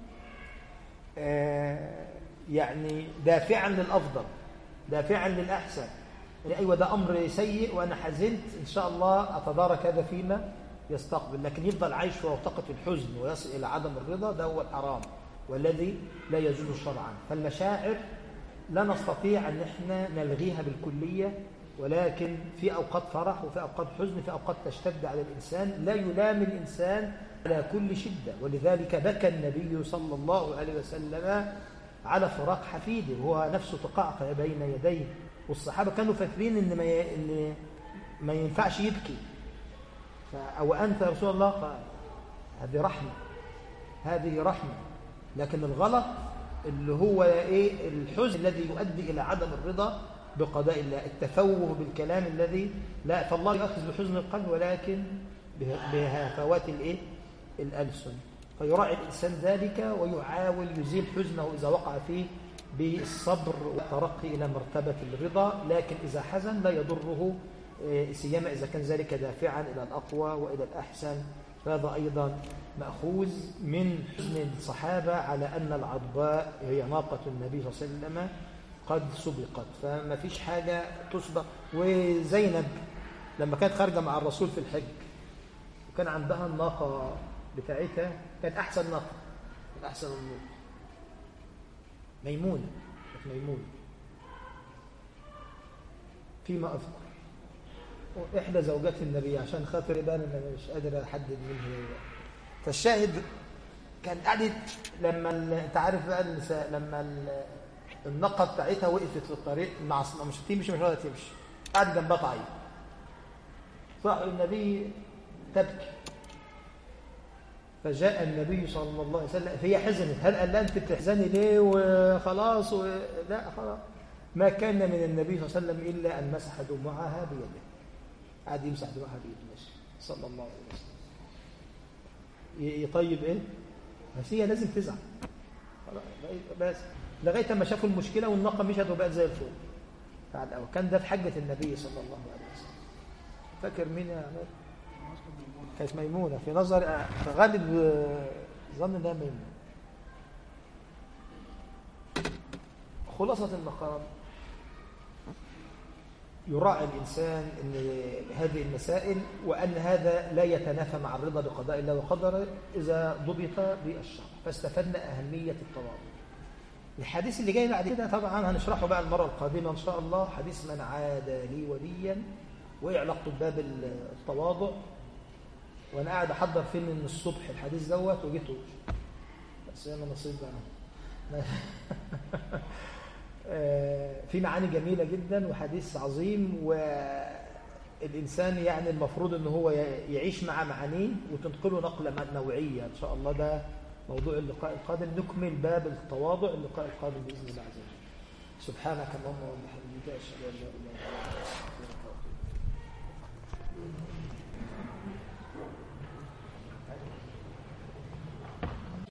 آه يعني دافعا للافضل دافعا للاحسن يعني ايوه ده امر سيء وانا حزنت ان شاء الله اتدارك هذا فيما يستقبل لكن يفضل عايش في وثقة الحزن ويصل إلى عدم الرضا ده هو الحرام والذي لا يجوز شرعا فالمشاعر لا نستطيع أن احنا نلغيها بالكلية ولكن في أوقات فرح وفي أوقات حزن في أوقات تشتد على الإنسان لا يلام الإنسان على كل شدة ولذلك بكى النبي صلى الله عليه وسلم على فراق حفيده وهو نفسه تقعقع بين يديه والصحابة كانوا فاكرين إن ما, ي... إن ما ينفعش يبكي أو أنت يا رسول الله قال هذه رحمة هذه رحمة لكن الغلط اللي هو إيه الحزن الذي يؤدي إلى عدم الرضا بقضاء الله التفوه بالكلام الذي لا فالله يأخذ بحزن القلب ولكن بهفوات الإيه الألسن فيراعي الإنسان ذلك ويحاول يزيل حزنه إذا وقع فيه بالصبر والترقي إلى مرتبة الرضا لكن إذا حزن لا يضره سيما إذا كان ذلك دافعا إلى الأقوى وإلى الأحسن فهذا أيضا مأخوذ من حزن الصحابة على أن العضباء هي ناقة النبي صلى الله عليه وسلم قد سبقت فما فيش حاجة تسبق وزينب لما كانت خارجة مع الرسول في الحج وكان عندها الناقة بتاعتها كانت أحسن ناقة كانت أحسن الناقة ميمونة كانت ميمونة فيما أذكر إحدى زوجات النبي عشان خاطر يبان أنا مش قادر أحدد منه إيه فالشاهد كان قعدت لما أنت عارف بقى لما النقة بتاعتها وقفت في الطريق مع مش تمشي مش راضية تمشي قعدت جنبها تعيط صاحب النبي تبكي فجاء النبي صلى الله عليه وسلم فهي حزنت هل قال لها انت بتحزني ليه وخلاص و... لا خلاص ما كان من النبي صلى الله عليه وسلم الا ان مسح دموعها بيده قعد يمسح دموعها بيده ماشي صلى الله عليه وسلم يطيب ايه بس هي لازم تزعل بس لغايه ما شافوا المشكله والناقه مشت وبقت زي الفل بعد كان ده في حجه النبي صلى الله عليه وسلم فاكر مين يا عماد كانت ميمونة في نظر غالب ظن انها ميمونة خلاصة المقام يراعي الإنسان أن هذه المسائل وأن هذا لا يتنافى مع الرضا بقضاء الله وقدره إذا ضبط بالشرع فاستفدنا أهمية التواضع الحديث اللي جاي بعد كده طبعا هنشرحه بقى المرة القادمة إن شاء الله حديث من عاد لي وليا وإيه علاقته بباب التواضع وانا قاعد احضر فيه من الصبح الحديث دوت وجيته بس انا نصيب بقى في معاني جميله جدا وحديث عظيم والانسان يعني المفروض ان هو يعيش مع معانيه وتنقله نقله نوعيه ان شاء الله ده موضوع اللقاء القادم نكمل باب التواضع اللقاء القادم باذن الله عز وجل سبحانك اللهم وبحمدك اشهد ان لا اله الا انت